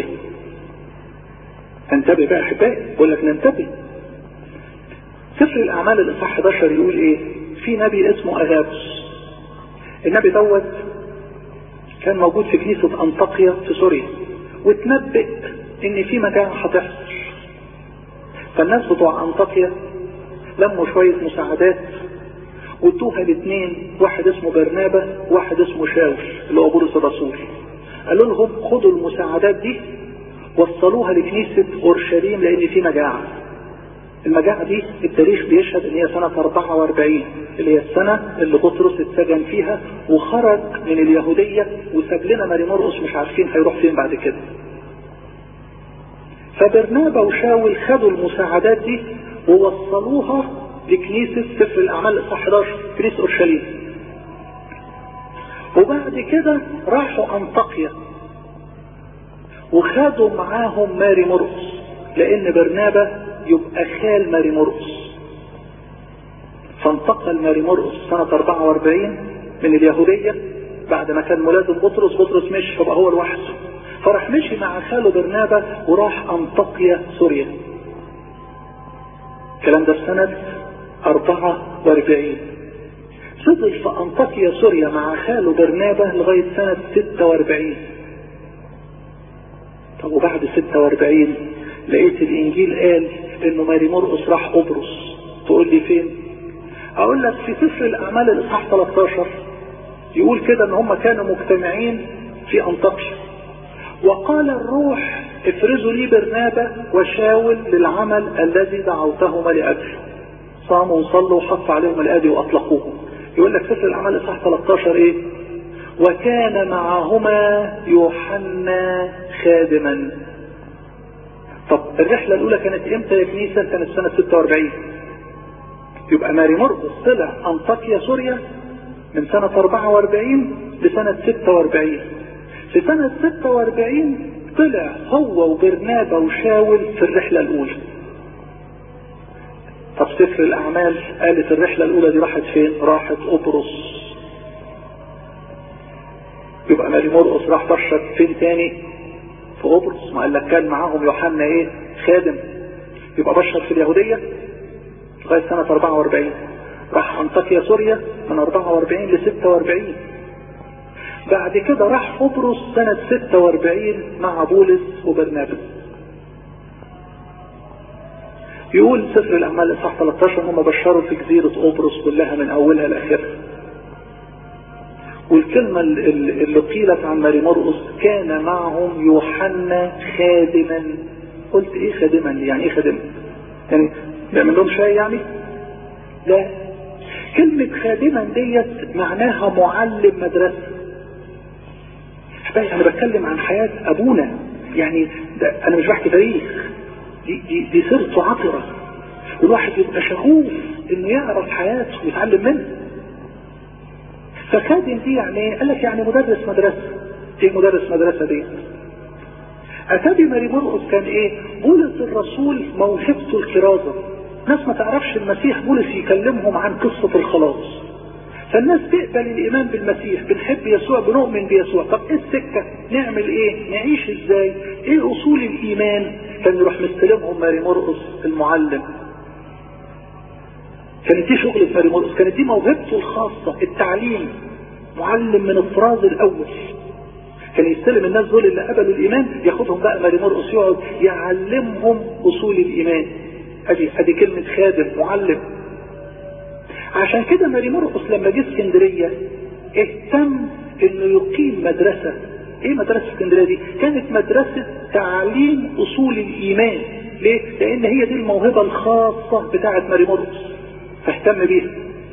A: انتبه بقى احبائي بقول لك ننتبه سفر الاعمال الاصحاح 11 يقول ايه في نبي اسمه اغابس النبي دوت كان موجود في كنيسة انطاكيا في سوريا وتنبئ ان في مجاعة هتحصل فالناس بتوع انطاكيا لموا شوية مساعدات وادوها الاثنين واحد اسمه برنابا واحد اسمه شاول اللي هو بولس الرسول قالوا لهم خدوا المساعدات دي وصلوها لكنيسة اورشليم لان في مجاعة المجاعة دي التاريخ بيشهد ان هي سنة 44 اللي هي السنة اللي بطرس اتسجن فيها وخرج من اليهودية وساب لنا ماري مرقس مش عارفين هيروح فين بعد كده فبرنابا وشاول خدوا المساعدات دي ووصلوها لكنيسة سفر الأعمال الإصحاح 11 كنيسة أورشليم وبعد كده راحوا أنطاكيا وخدوا معاهم ماري مرقس لأن برنابا يبقى خال ماري مرقس فانتقل ماري مرقس سنة 44 من اليهودية بعد ما كان ملازم بطرس بطرس مشي فبقى هو لوحده فراح مشي مع خاله برنابا وراح انطاكيا سوريا الكلام ده في سنة 44 فضل في انطاكيا سوريا مع خاله برنابا لغاية سنة 46 طب وبعد 46 لقيت الانجيل قال انه ماري مرقس راح قبرص تقول لي فين اقول لك في سفر الاعمال الاصحاح 13 يقول كده ان هم كانوا مجتمعين في انطاكيا وقال الروح افرزوا لي برنابا وشاول للعمل الذي دعوتهما لاجله صاموا وصلوا وحطوا عليهم الايدي واطلقوهم يقول لك سفر الاعمال اصحاح 13 ايه وكان معهما يوحنا خادما طب الرحلة الأولى كانت إمتى يا كنيسة؟ كانت سنة 46 يبقى ماري مرقس طلع أنطاكيا سوريا من سنة 44 لسنة 46 في سنة 46 طلع هو وبرنابا وشاول في الرحلة الأولى طب سفر الأعمال قالت الرحلة الأولى دي راحت فين؟ راحت قبرص يبقى ماري مرقس راح بشر فين تاني؟ في قبرص ما قال لك كان معاهم يوحنا ايه؟ خادم يبقى بشر في اليهودية لغاية سنة 44 راح أنطاكيا سوريا من 44 ل 46 بعد كده راح قبرص سنة 46 مع بولس وبرنابس يقول سفر الأعمال الإصحاح 13 هم بشروا في جزيرة قبرص كلها من أولها لآخرها والكلمة اللي قيلت عن ماري مرقس كان معهم يوحنا خادما قلت ايه خادما يعني ايه خادما يعني بيعمل لهم شاي يعني لا كلمة خادما ديت معناها معلم مدرسة احبائي انا بتكلم عن حياة ابونا يعني ده انا مش بحكي تاريخ دي, دي, دي سيرته عطرة والواحد يبقى شغوف انه يعرف حياته ويتعلم منها فخادم دي يعني ايه؟ قال لك يعني مدرس مدرسة ايه مدرس مدرسة دي اتابي ماري مرقس كان ايه بولس الرسول موهبته الكرازة ناس ما تعرفش المسيح بولس يكلمهم عن قصة الخلاص فالناس تقبل الايمان بالمسيح بنحب يسوع بنؤمن بيسوع طب ايه السكة نعمل ايه نعيش ازاي ايه اصول الايمان كان يروح مستلمهم ماري مرقس المعلم كانت دي شغلة ماري مرقس كانت دي موهبته الخاصة التعليم معلم من الطراز الاول كان يستلم الناس دول اللي قبلوا الايمان ياخدهم بقى ماري مرقس يقعد يعلمهم اصول الايمان ادي ادي كلمة خادم معلم عشان كده ماري مرقس لما جه اسكندرية اهتم انه يقيم مدرسة ايه مدرسة اسكندرية دي كانت مدرسة تعليم اصول الايمان ليه لان هي دي الموهبة الخاصة بتاعة ماري مرقس فاهتم بيها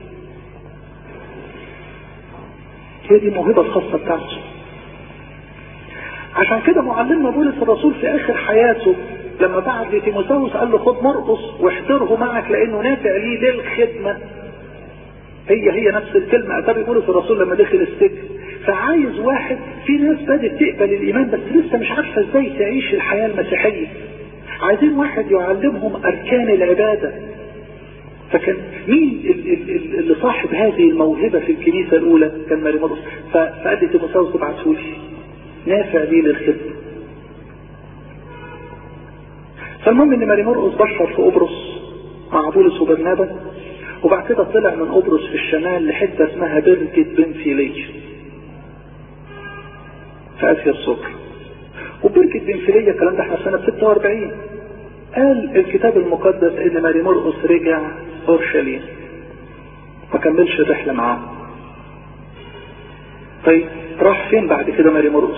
A: هي دي الموهبة الخاصة بتاعته عشان كده معلمنا بولس الرسول في اخر حياته لما بعت لتيموثاوس قال له خد مرقص واحضره معك لانه نافع ليه للخدمة هي هي نفس الكلمة اتابي بولس الرسول لما دخل السجن فعايز واحد في ناس بدأت تقبل الايمان بس لسه مش عارفة ازاي تعيش الحياة المسيحية عايزين واحد يعلمهم اركان العبادة فكان مين اللي صاحب هذه الموهبة في الكنيسة الاولى كان ماري مرقس فقال لي تيموثاوس ابعته لي نافع لي للخدمة فالمهم ان ماري مرقس بشر في قبرص مع بولس وبرنابا وبعد كده طلع من قبرص في الشمال لحتة اسمها بركة بنفيلية في اسيا الصغرى وبركة بنفيلية الكلام ده احنا سنة 46 قال الكتاب المقدس ان ماري مرقس رجع اورشليم ما كملش الرحلة معاه طيب راح فين بعد كده ماري مرقس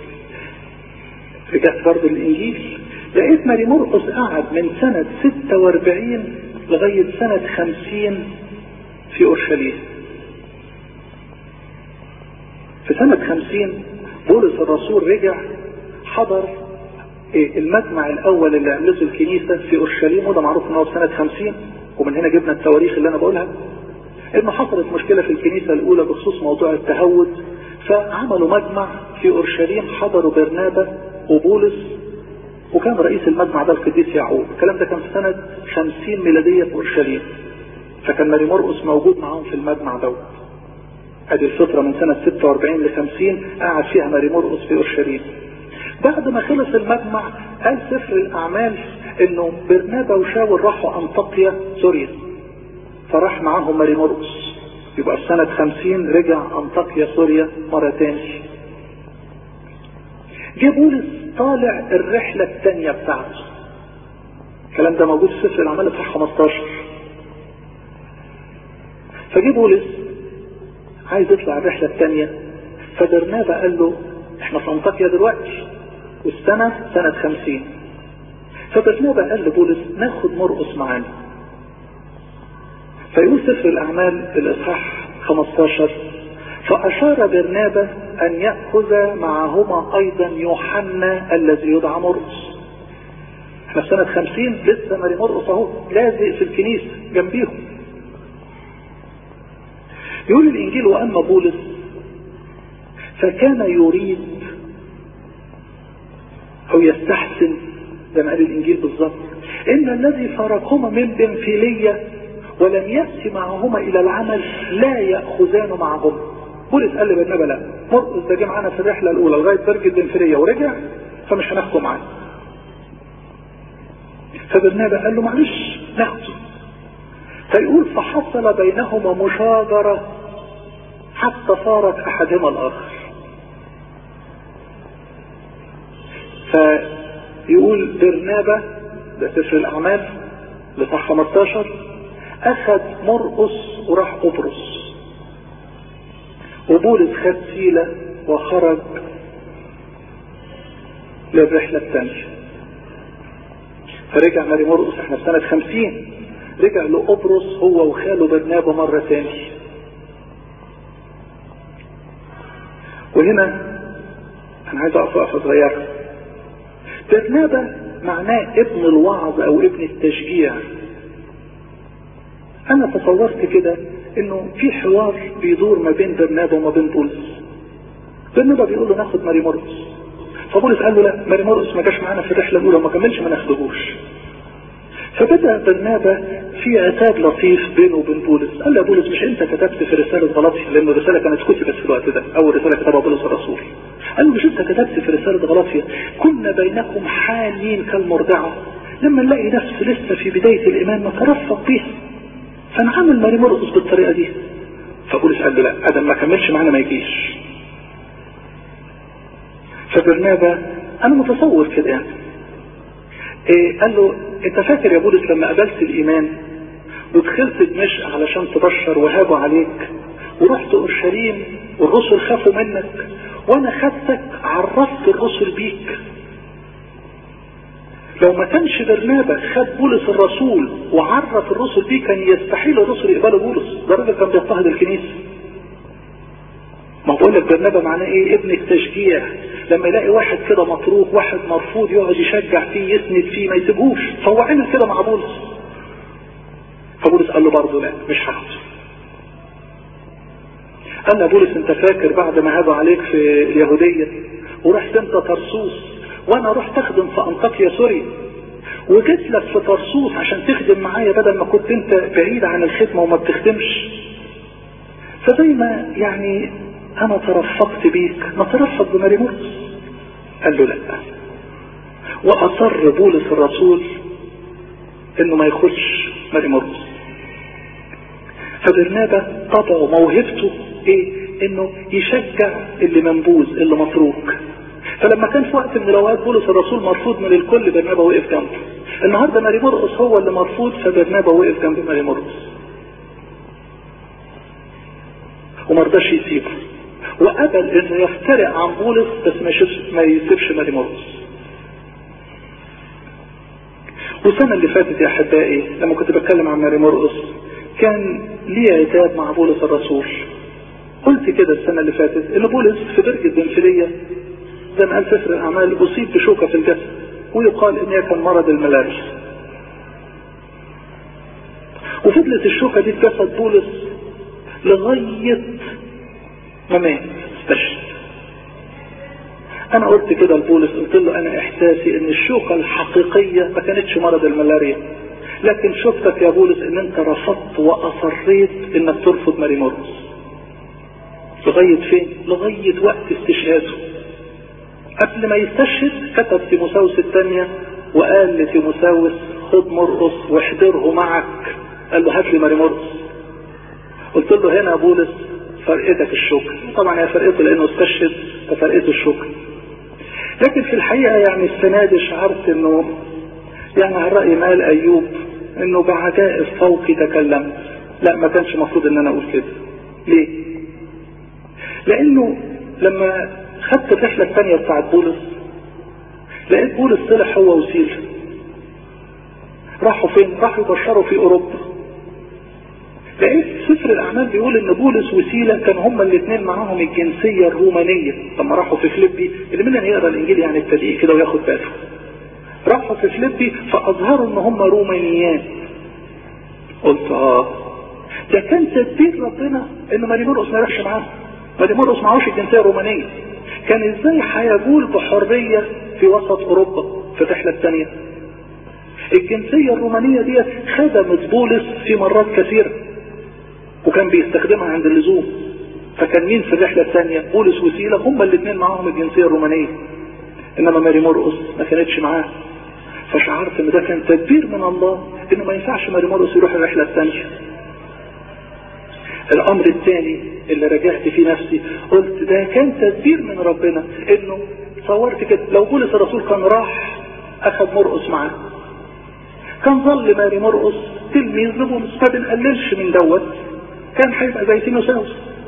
A: رجعت برضه الانجيل لقيت ماري مرقس قعد من سنة 46 لغاية سنة 50 في اورشليم في سنة 50 بولس الرسول رجع حضر المجمع الاول اللي عملته الكنيسة في اورشليم وده معروف ان هو سنة 50 ومن هنا جبنا التواريخ اللي انا بقولها انه حصلت مشكلة في الكنيسة الاولى بخصوص موضوع التهود فعملوا مجمع في اورشليم حضروا برنابا وبولس وكان رئيس المجمع ده القديس يعقوب الكلام ده كان في سنة 50 ميلادية في اورشليم فكان ماري مرقس موجود معاهم في المجمع دوت ادي الفترة من سنة 46 ل 50 قعد فيها ماري مرقس في اورشليم بعد ما خلص المجمع قال سفر الاعمال انه برنابا وشاول راحوا انطاكيا سوريا فراح معاهم ماري مرقس يبقى في سنة 50 رجع انطاكيا سوريا مرة تاني جه بولس طالع الرحلة الثانية بتاعته الكلام ده موجود في سفر الأعمال بتاع 15 فجه بولس عايز يطلع الرحلة الثانية فبرنابا قال له احنا في انطاكيا دلوقتي والسنة سنة خمسين فبرنابا قال لبولس ناخد مرقص معانا فيقول سفر الأعمال الإصحاح 15 فأشار برنابا أن يأخذ معهما أيضا يوحنا الذي يدعى مرقص احنا في سنة خمسين لسه ماري مرقص اهو لازق في الكنيسة جنبيهم يقول الإنجيل وأما بولس فكان يريد أو يستحسن زي ما قال الإنجيل بالظبط إن الذي فارقهما من بنفيلية ولم يأتي معهما إلى العمل لا يأخذان معهما بولس قال لبرنابا لا مرقس ده جه معانا في الرحلة الأولى لغاية برج البنفيلية ورجع فمش هناخده معاه فبرنابا قال له معلش ناخده فيقول فحصل بينهما مشاجرة حتى صارت أحدهما الآخر فيقول برنابا ده سفر الأعمال لصح 15 أخذ مرقص وراح قبرص وبولس خد سيلة وخرج للرحلة الثانية فرجع ماري مرقص احنا في سنة خمسين رجع لقبرص هو وخاله برنابا مرة تاني وهنا انا عايز اقف وقفة صغيرة برنابا معناه ابن الوعظ او ابن التشجيع انا تصورت كده انه في حوار بيدور ما بين برنابا وما بين بولس برنابا بيقول له ناخد ماري مرقص فبولس قال له لا ماري مرقص ما جاش معانا في الرحله الاولى ما كملش ما ناخدهوش فبدا برنابا في عتاب لطيف بينه وبين بولس قال له يا بولس مش انت كتبت في رساله غلاطيا لان الرساله كانت كتبت في الوقت ده اول رساله كتبها بولس الرسول قال له مش انت كتبت في رساله غلاطيا كنا بينكم حالين كالمرضعه لما نلاقي نفس لسه في بدايه الايمان نترفق بيها فنعمل ماري مرقص بالطريقه دي فبولس قال له لا ادم ما كملش معانا ما يجيش فبرنابا انا متصور كده يعني إيه قال له انت فاكر يا بولس لما قبلت الايمان ودخلت دمشق علشان تبشر وهابوا عليك ورحت اورشليم والرسل خافوا منك وانا خدتك عرفت الرسل بيك لو ما كانش برنابا خد بولس الرسول وعرف الرسل بيه كان يستحيل الرسل يقبلوا بولس ده راجل كان بيضطهد الكنيسه ما بقول لك برنابا معناه ايه ابن التشجيع لما يلاقي واحد كده مطروح واحد مرفوض يقعد يشجع فيه يسند فيه ما يسيبهوش فهو عمل كده مع بولس فبولس قال له برضه لا مش هاخده قال له بولس انت فاكر بعد ما هابوا عليك في اليهودية ورحت انت ترسوس وانا رحت اخدم في انطاكيا سوريا وجيت لك في ترسوس عشان تخدم معايا بدل ما كنت انت بعيد عن الخدمة وما بتخدمش فزي ما يعني انا ترفقت بيك ما ترفق بماري مرقس قال له لا واصر بولس الرسول انه ما ياخدش ماري مرقس فبرنابا طبعه موهبته ايه انه يشجع اللي منبوذ اللي متروك فلما كان في وقت من الاوقات بولس الرسول مرفوض من الكل برنابا وقف جنبه النهارده ماري مرقس هو اللي مرفوض فبرنابا وقف جنب ماري مرقس وما رضاش يسيبه وقبل انه يفترق عن بولس بس ما يشوفش ما يسيبش ماري مرقس والسنة اللي فاتت يا احبائي لما كنت بتكلم عن ماري مرقس كان ليه عتاب مع بولس الرسول قلت كده السنة اللي فاتت ان بولس في برج البنفلية زي ما قال سفر الاعمال اصيب بشوكة في الجسد ويقال ان هي كان مرض الملاريا وفضلت الشوكة دي في جسد بولس لغاية ما مات استشهد انا قلت كده لبولس قلت له انا احساسي ان الشوكة الحقيقية ما كانتش مرض الملاريا لكن شفتك يا بولس ان انت رفضت واصريت انك ترفض ماري مرقس لغاية فين لغاية وقت استشهاده قبل ما يستشهد كتب تيموساوس الثانية وقال لتيموساوس خد مرقس واحضره معك قال له هات لي ماري مرقس قلت له هنا يا بولس فرقتك الشوكة طبعا هي فرقته لانه استشهد ففرقته الشوكة لكن في الحقيقة يعني السنة دي شعرت انه يعني على رأي ما قال ايوب انه بعجائز فوقي تكلمت لا ما كانش المفروض ان انا اقول كده ليه لانه لما خدت الرحلة الثانية بتاعت بولس لقيت بولس طلع هو وسيلة راحوا فين راحوا يبشروا في اوروبا لقيت سفر الاعمال بيقول ان بولس وسيلة كان هما الاثنين معاهم الجنسية الرومانية لما راحوا في فليبي اللي مننا يقرا الانجيل يعني التدقيق كده وياخد باله راحوا في فليبي فاظهروا ان هم رومانيات قلت اه ده كان تدبير ربنا ان ماري مرقس ما يروحش معاهم ماري مرقس معهوش الجنسيه الرومانيه كان ازاي هيجول بحريه في وسط اوروبا في الرحله الثانيه الجنسيه الرومانيه دي خدمت بولس في مرات كثيره وكان بيستخدمها عند اللزوم فكان مين في الرحله الثانيه بولس وسيله هما الاثنين معاهم الجنسيه الرومانيه انما ماري مرقس ما كانتش معاه فشعرت ان ده كان تدبير من الله انه ما ينفعش ماري مرقس يروح الرحله الثانيه الامر الثاني اللي رجعت فيه نفسي قلت ده كان تدبير من ربنا انه صورت كده لو بولس الرسول كان راح اخذ مرقس معاه كان ظل ماري مرقس تلميذ لبولس ما بنقللش من دوت كان هيبقى زي تيموساوس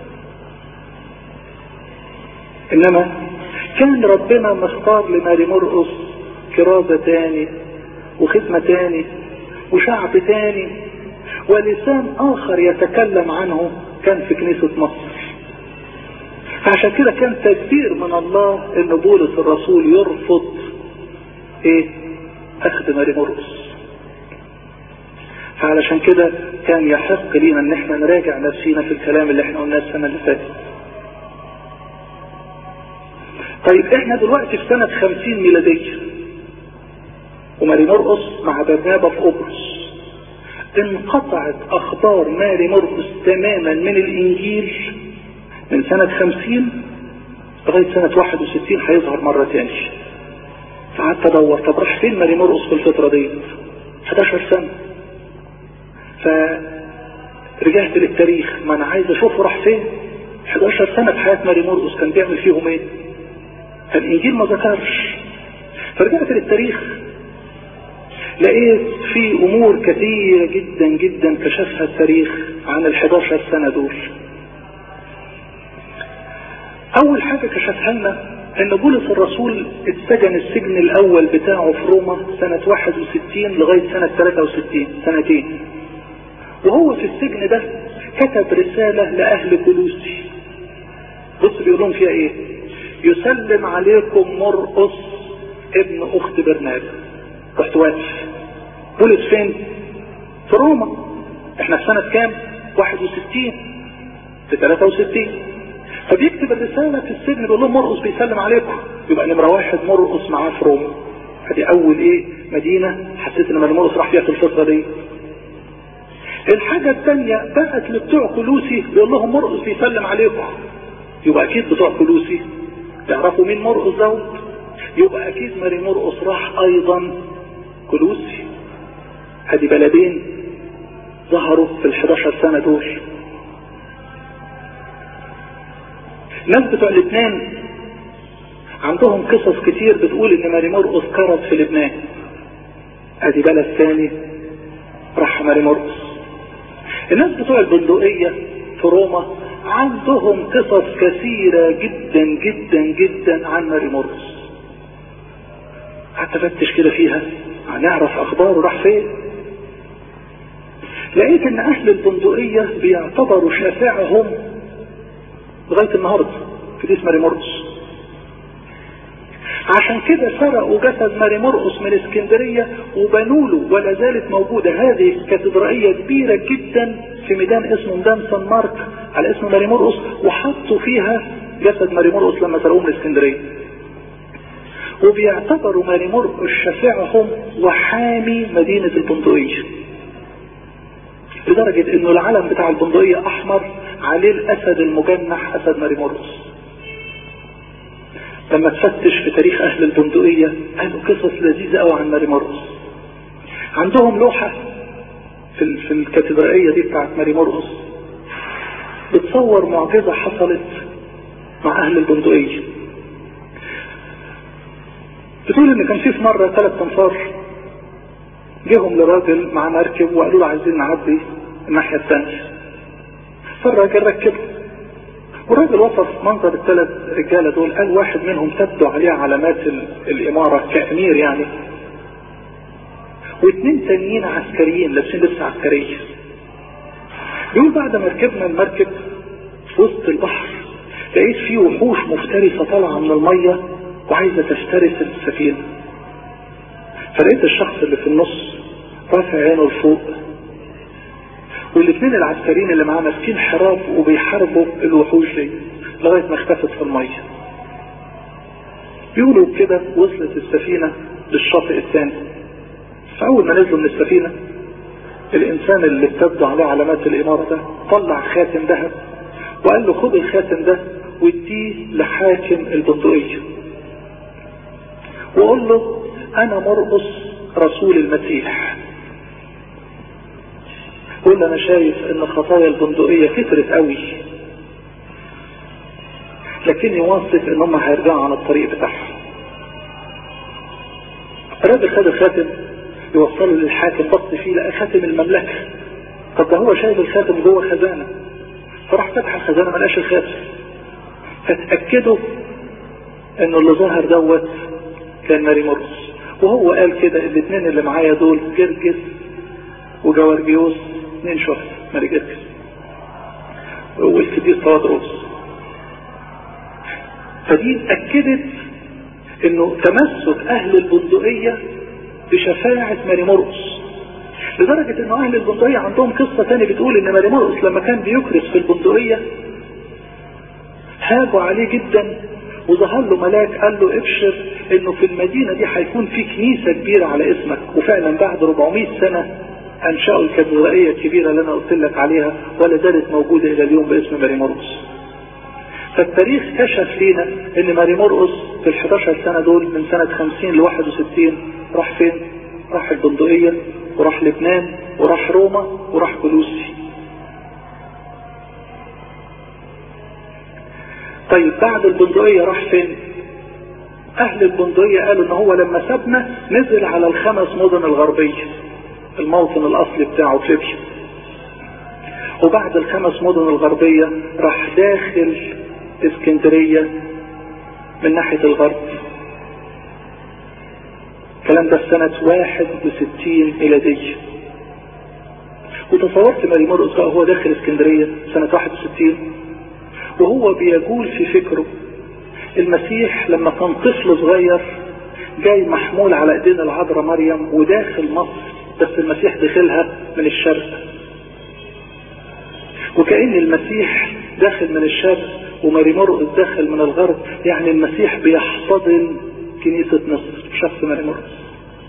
A: انما كان ربنا مختار لماري مرقس كرازة تاني وخدمة تاني وشعب تاني ولسان اخر يتكلم عنه كان في كنيسة مصر فعشان كده كان تدبير من الله ان بولس الرسول يرفض ايه اخذ ماري مرقس فعلشان كده كان يحق لينا ان احنا نراجع نفسينا في الكلام اللي احنا قلناه السنة اللي فاتت طيب احنا دلوقتي في سنة خمسين ميلادية وماري مرقس مع برنابا في قبرص انقطعت اخبار ماري مرقس تماما من الانجيل من سنة خمسين لغاية سنة واحد وستين هيظهر مرة تاني فقعدت ادور طب راح فين ماري مرقس في الفترة دي 11 سنة فرجعت للتاريخ ما انا عايز اشوفه راح فين 11 سنة في حياة ماري مرقس كان بيعمل فيهم ايه فالانجيل ما ذكرش فرجعت للتاريخ لقيت في امور كثيرة جدا جدا كشفها التاريخ عن ال 11 سنة دول اول حاجة كشفها لنا ان بولس الرسول اتسجن السجن الاول بتاعه في روما سنة 61 لغاية سنة 63 سنتين وهو في السجن ده كتب رسالة لاهل كلوسي بص بيقول لهم فيها ايه يسلم عليكم مرقس ابن اخت برنابا رحت واقف بولس فين في روما احنا في سنة كام 61 في 63 فبيكتب الرسالة في السجن بيقول لهم مرقس بيسلم عليكم يبقى نمرة واحد مرقس معاه في روما ادي اول ايه مدينة حسيت ان مرقس راح فيها في الفترة دي الحاجة الثانية بقت لبتوع كلوسي بيقول لهم مرقس بيسلم عليكم يبقى اكيد بتوع كلوسي تعرفوا مين مرقس دوت يبقى اكيد ماري مرقس راح ايضا كلوسي ادي بلدين ظهروا في ال 11 سنة دول الناس بتوع لبنان عندهم قصص كتير بتقول ان ماري مرقس كرز في لبنان ادي بلد ثاني راح ماري مرقس الناس بتوع البندقية في روما عندهم قصص كثيرة جدا جدا جدا عن ماري مرقس حتى فتش كده فيها هنعرف اخباره راح فين لقيت ان اهل البندقية بيعتبروا شافعهم لغاية النهاردة في اسم ماري مرقس عشان كده سرقوا جسد ماري مرقس من اسكندرية وبنوا له ولا زالت موجودة هذه كاتدرائية كبيرة جدا في ميدان اسمه ميدان سان مارك على اسم ماري مرقس وحطوا فيها جسد ماري مرقس لما سرقوه من اسكندرية وبيعتبروا ماري مرقس شافعهم وحامي مدينة البندقية لدرجة انه العلم بتاع البندقية احمر عليه الاسد المجنح اسد ماري مرقس لما تفتش في تاريخ اهل البندقية قالوا قصص لذيذة قوي عن ماري مرقس عندهم لوحة في, في الكاتدرائية دي بتاعت ماري مرقس بتصور معجزة حصلت مع اهل البندقية بتقول ان كان في في مرة ثلاث انفار جيهم لراجل مع مركب وقالوا له عايزين نعدي الناحية الثانية فالراجل ركبه والراجل وصف منظر الثلاث رجالة دول قال واحد منهم تبدو عليه علامات الإمارة كأمير يعني واثنين تانيين عسكريين لابسين لبس عسكرية بيقول بعد ما ركبنا المركب في وسط البحر لقيت فيه وحوش مفترسة طالعة من المية وعايزة تفترس السفينة فلقيت الشخص اللي في النص رافع عينه لفوق والاثنين العسكريين اللي معاه ماسكين حراب وبيحاربوا الوحوش دي لغايه ما اختفت في الميه. بيقولوا كده وصلت السفينه للشاطئ الثاني. فاول ما نزلوا من السفينه الانسان اللي ابتدوا عليه علامات الاماره ده طلع خاتم ذهب وقال له خد الخاتم ده واديه لحاكم البندقيه. وقول له انا مرقص رسول المسيح قول انا شايف ان خطايا البندقية كترت قوي لكني واثق ان هم هيرجعوا عن الطريق بتاعهم الراجل خد الخاتم يوصله للحاكم بص فيه لقى خاتم المملكة طب ده هو شايف الخاتم جوه خزانة فراح فتح الخزانة ما لقاش الخاتم فتأكدوا انه اللي ظهر دوت كان ماري مرقس وهو قال كده الاثنين اللي معايا دول جرجس وجوارجيوس اثنين شهر ملك جرجس والقديس طوادروس فدي اكدت انه تمسك اهل البندقية بشفاعة ماري مرقس لدرجة انه اهل البندقية عندهم قصة تاني بتقول ان ماري مرقس لما كان بيكرس في البندقية هاجوا عليه جدا وظهر له ملاك قال له ابشر انه في المدينة دي هيكون في كنيسة كبيرة على اسمك وفعلا بعد 400 سنة انشأوا الكاتدرائية الكبيرة اللي انا قلت لك عليها ولا زالت موجودة الى اليوم باسم ماري مرقس فالتاريخ كشف لينا ان ماري مرقس في ال 11 سنة دول من سنة 50 ل 61 راح فين؟ راح البندقية وراح لبنان وراح روما وراح كلوسي طيب بعد البندقية راح فين؟ اهل البندقية قالوا ان هو لما سابنا نزل على الخمس مدن الغربية الموطن الاصلي بتاعه في ليبيا وبعد الخمس مدن الغربية راح داخل اسكندرية من ناحية الغرب الكلام ده في سنة 61 ميلادية وتصورت ماري مرقس بقى هو داخل اسكندرية سنة 61 وهو بيجول في فكره المسيح لما كان طفل صغير جاي محمول على ايدين العذراء مريم وداخل مصر بس المسيح دخلها من الشرق وكأن المسيح داخل من الشرق وماري مرقس داخل من الغرب يعني المسيح بيحتضن كنيسة مصر شخص ماري مرقس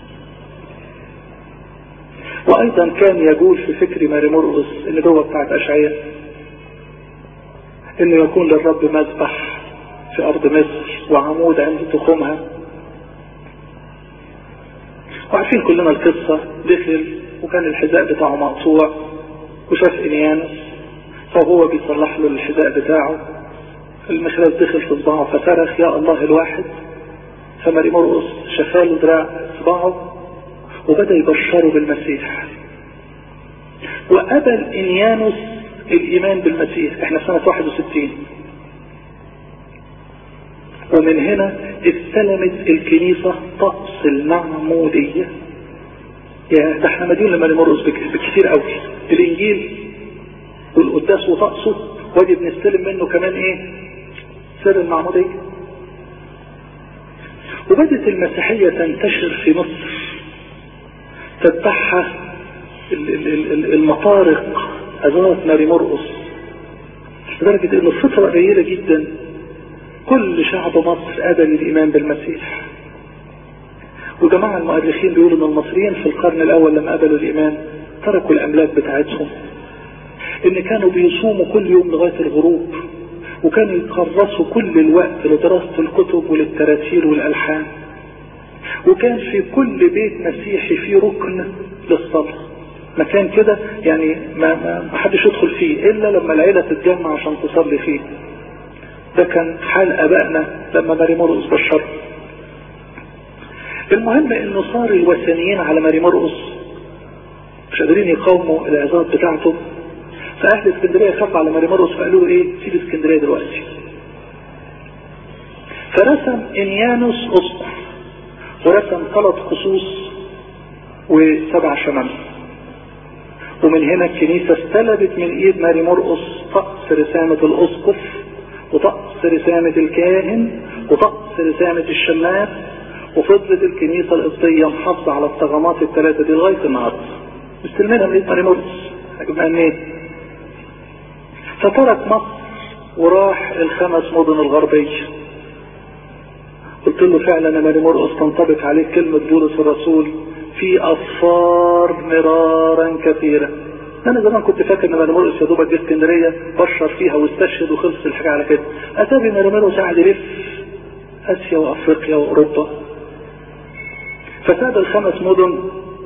A: وايضا كان يقول في فكر ماري مرقس اللي جوه بتاعت اشعياء انه يكون للرب مذبح في ارض مصر وعمود عند تخومها وعارفين كلنا القصة دخل وكان الحذاء بتاعه مقطوع وشاف انيانس فهو بيصلح له الحذاء بتاعه المخراج دخل في صباعه فصرخ يا الله الواحد فماري مرقس شفاله دراع صباعه وبدأ يبشره بالمسيح وقبل انيانوس الايمان بالمسيح احنا في سنة 61 ومن هنا استلمت الكنيسة طقس المعمودية يا ده احنا مدين لما نمرقص بكثير قوي الانجيل والقداس وطقسه واجي بنستلم منه كمان ايه سر المعمودية وبدت المسيحية تنتشر في مصر تتبعها المطارق أزارت ماري مرقص لدرجة ان الفترة قليلة جدا كل شعب مصر قبل الإيمان بالمسيح وجماعة المؤرخين بيقولوا ان المصريين في القرن الأول لما قبلوا الإيمان تركوا الأملاك بتاعتهم ان كانوا بيصوموا كل يوم لغاية الغروب وكانوا يكرسوا كل الوقت لدراسة الكتب وللتراتير والألحان وكان في كل بيت مسيحي في ركن للصلاة مكان كده يعني ما, ما, ما حدش يدخل فيه إلا لما العيلة تتجمع عشان تصلي فيه ده كان حال أبائنا لما ماري مرقس بشر المهم انه صار الوثنيين على ماري مرقص مش قادرين يقاوموا العظات بتاعته فاهل اسكندريه خافوا على ماري مرقص فقالوا له ايه سيب اسكندريه دلوقتي فرسم انيانوس اسقف ورسم ثلاث خصوص وسبع شمامسه ومن هنا الكنيسة استلبت من ايد ماري مرقص طقس رسامة الاسقف وطقس رسامة الكاهن وطقس رسامة الشماس وفضلت الكنيسة القبطية محافظة على الطغمات الثلاثة دي لغاية النهاردة مستلمينها من ايد ماري مرقص هجيبها منين؟ فترك مصر وراح الخمس مدن الغربية قلت له فعلا يا ماري مرقص تنطبق عليك كلمة بولس الرسول في أصفار مرارا كثيرة أنا زمان كنت فاكر إن ماري مرقص يا دوبك جه اسكندرية بشر فيها واستشهد وخلص الحاجة على كده أتابي ماري مرقص قاعد يلف آسيا وأفريقيا وأوروبا فساب الخمس مدن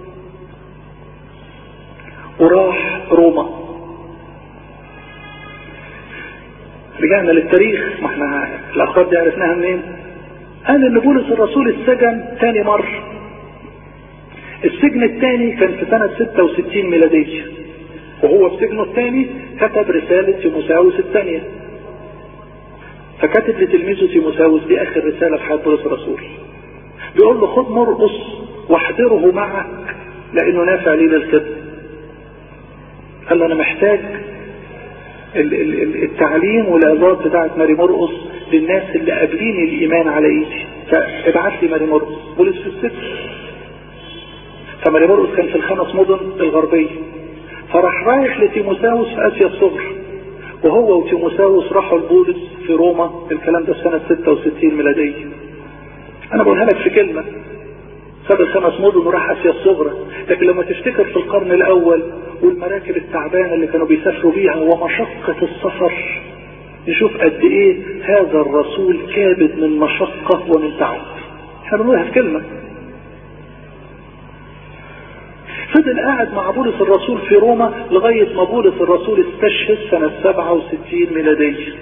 A: وراح روما رجعنا للتاريخ ما احنا الأخبار دي عرفناها منين؟ قال ان بولس الرسول السجن تاني مرة السجن الثاني كان في سنة 66 ميلادية وهو في سجنه الثاني كتب رسالة تيموساوس الثانية فكتب لتلميذه تيموساوس دي اخر رسالة في حياة بولس الرسول بيقول له خد مرقص واحضره معك لانه نافع لي للخدمة قال له انا محتاج التعليم والعظات بتاعت ماري مرقص للناس اللي قابلين الايمان على ايدي فابعت لي ماري مرقص بولس في الست فماري مرقص كان في الخمس مدن الغربية فراح رايح لتيموساوس في اسيا الصغرى وهو وتيموساوس راحوا لبولس في روما الكلام ده في سنة 66 ميلادية انا بقولها لك في كلمة ساب الخمس مدن وراح اسيا الصغرى لكن لما تفتكر في القرن الاول والمراكب التعبانة اللي كانوا بيسافروا بيها ومشقة السفر نشوف قد ايه هذا الرسول كابد من مشقة ومن تعب احنا بنقولها في كلمة فضل قاعد مع بولس الرسول في روما لغاية ما بولس الرسول استشهد سنة 67 ميلادية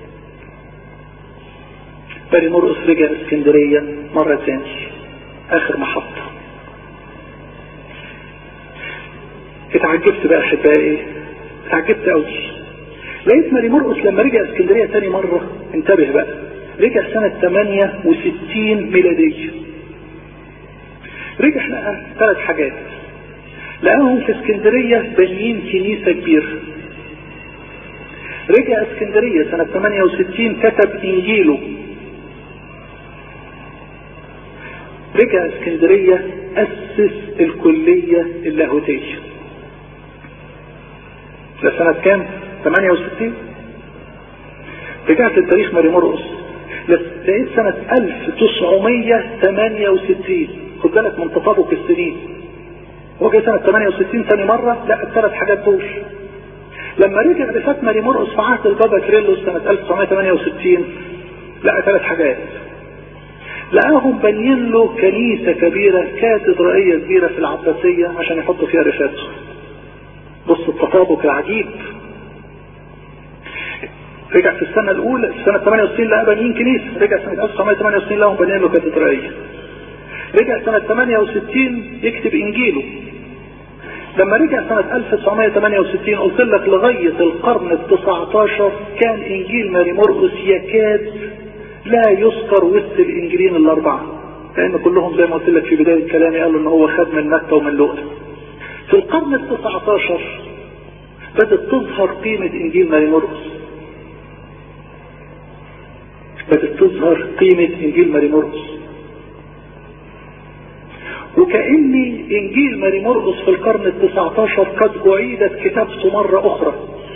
A: بني مرقس رجع اسكندرية مرة تاني اخر محطة اتعجبت بقى احبائي اتعجبت قوي لقيت ماري مرقس لما رجع اسكندرية تاني مرة انتبه بقى رجع سنة 68 ميلادية رجع لقى ثلاث حاجات لقاهم في اسكندرية بانيين كنيسة كبيرة رجع اسكندرية سنة 68 كتب انجيله رجع اسكندرية أسس الكلية اللاهوتية ده سنة كام 68 رجعت التاريخ ماري مرقص لقيت سنة 1968 خد بالك من تطابق السنين هو جاي سنة 68 ثاني مرة لا الثلاث حاجات دول لما رجع لفات ماري مرقص في عهد البابا كريلوس سنة 1968 لقى ثلاث حاجات لقاهم بنين له كنيسة كبيرة كاتدرائية كبيرة في العباسية عشان يحطوا فيها رفاته بص التطابق العجيب رجع في السنة الأولى في سنة 68 لقى بنين كنيسة رجع سنة 1968 لقاهم بنين له كاتدرائية رجع سنة 68 يكتب إنجيله لما رجع سنة 1968 قلت لك لغاية القرن ال 19 كان إنجيل ماري مرقس يكاد لا يذكر وسط الإنجيلين الأربعة لأن كلهم زي ما قلت لك في بداية كلامي قالوا إن هو خد من مكة ومن لؤلؤ في القرن ال 19 بدأت تظهر قيمة إنجيل ماري مرقس بدأت تظهر قيمة إنجيل ماري مرقس وكأن إنجيل ماري مرقس في القرن ال 19 قد أعيدت كتابته مرة أخرى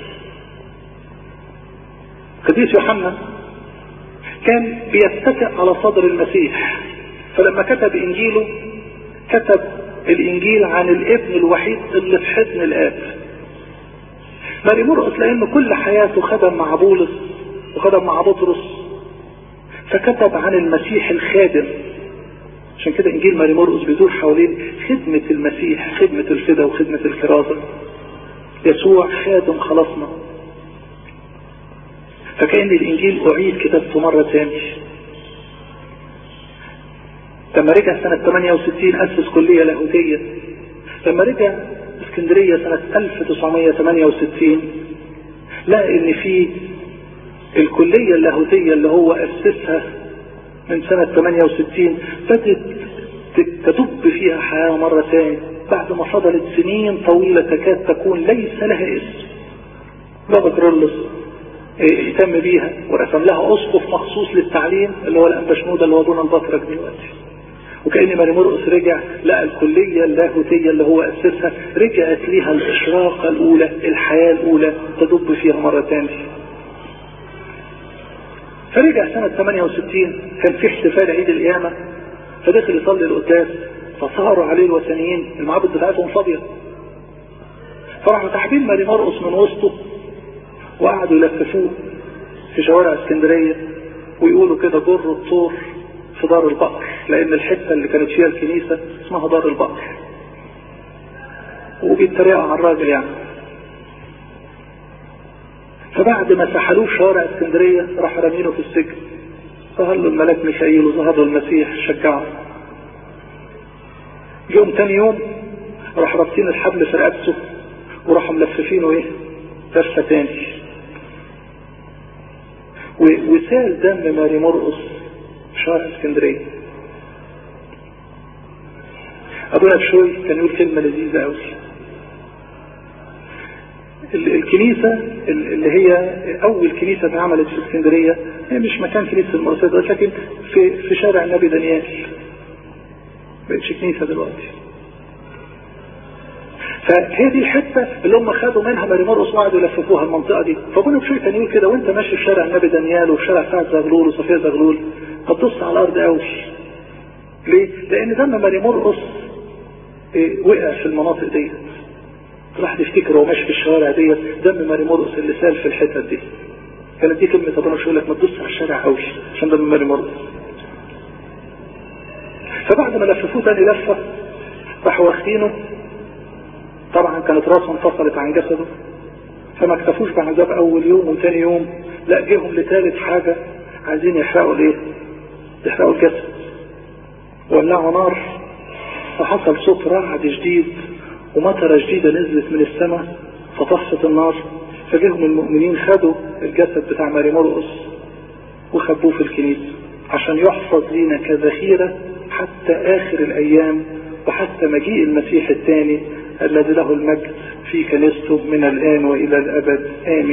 A: قديس يوحنا كان بيتكئ على صدر المسيح فلما كتب إنجيله كتب الإنجيل عن الابن الوحيد اللي في حضن الآب ماري مرقس لأنه كل حياته خدم مع بولس وخدم مع بطرس فكتب عن المسيح الخادم عشان كده انجيل ماري مرقس بيدور حوالين خدمة المسيح خدمة الفدا وخدمة الكرازة يسوع خادم خلاصنا فكأن الانجيل اعيد كتابته مرة تاني لما رجع سنة 68 أسس كلية لاهوتية لما رجع اسكندرية سنة 1968 لقى ان في الكلية اللاهوتية اللي هو أسسها من سنة 68 بدت تدب فيها حياة مرة ثانية بعد ما فضلت سنين طويلة تكاد تكون ليس لها اسم بابا كرولوس اهتم بيها ورسم لها اسقف مخصوص للتعليم اللي هو الانبشنودة اللي هو ابونا البطرك دلوقتي وكأن ماري مرقس رجع لقى الكلية اللاهوتية اللي هو أسسها رجعت ليها الإشراقة الأولى الحياة الأولى تدب فيها مرة ثانية فرجع سنة 68 كان في احتفال عيد القيامة فدخل يصلي القداس فصاروا عليه الوثنيين المعابد بتاعتهم فاضية فراحوا ساحبين ماري مرقس من وسطه وقعدوا يلففوه في شوارع اسكندرية ويقولوا كده جر الطور في دار البقر لان الحتة اللي كانت فيها الكنيسة اسمها دار البقر وبيتريقوا على الراجل يعني فبعد ما سحلوه في شوارع اسكندرية راح رمينه في السجن ظهر له الملاك ميخائيل وظهر له المسيح شجعه يوم تاني يوم راح رابطين الحبل في رقبته وراحوا ملففينه ايه لفه تاني وسال دم ماري مرقص في شارع اسكندريه ابونا بشوي كان يقول كلمه لذيذه قوي الكنيسة اللي هي أول كنيسة اتعملت في اسكندرية هي مش مكان كنيسة المرسيدس لكن في في شارع النبي دانيال بقتش كنيسة دلوقتي فهي دي الحتة اللي هم خدوا منها ماري مرقص وقعدوا يلففوها المنطقة دي فابونا بشوي كان يقول كده وانت ماشي في شارع النبي دانيال وفي شارع سعد زغلول وصفية زغلول هتبص على الأرض قوي ليه؟ لأن دم ماري مرقص إيه وقع في المناطق ديت راح تفتكر هو ماشي في الشوارع ديت دم ماري مرقص اللي سال في الحتت دي كانت دي كلمة ابونا بشوي لك ما تبص على الشارع قوي عشان دم ماري مرقص فبعد ما لففوه تاني لفة راحوا واخدينه طبعا كانت راسه انفصلت عن جسده فما اكتفوش بعذاب اول يوم وثاني يوم لا جيهم لثالث حاجة عايزين يحرقوا الايه يحرقوا الجسد ولعوا نار فحصل صوت رعد شديد ومطرة جديدة نزلت من السماء فطفت النار فجيهم المؤمنين خدوا الجسد بتاع ماري مرقص وخبوه في الكنيسة عشان يحفظ لينا كذخيرة حتى آخر الأيام وحتى مجيء المسيح الثاني الذي له المجد في كنيسته من الآن وإلى الأبد آمين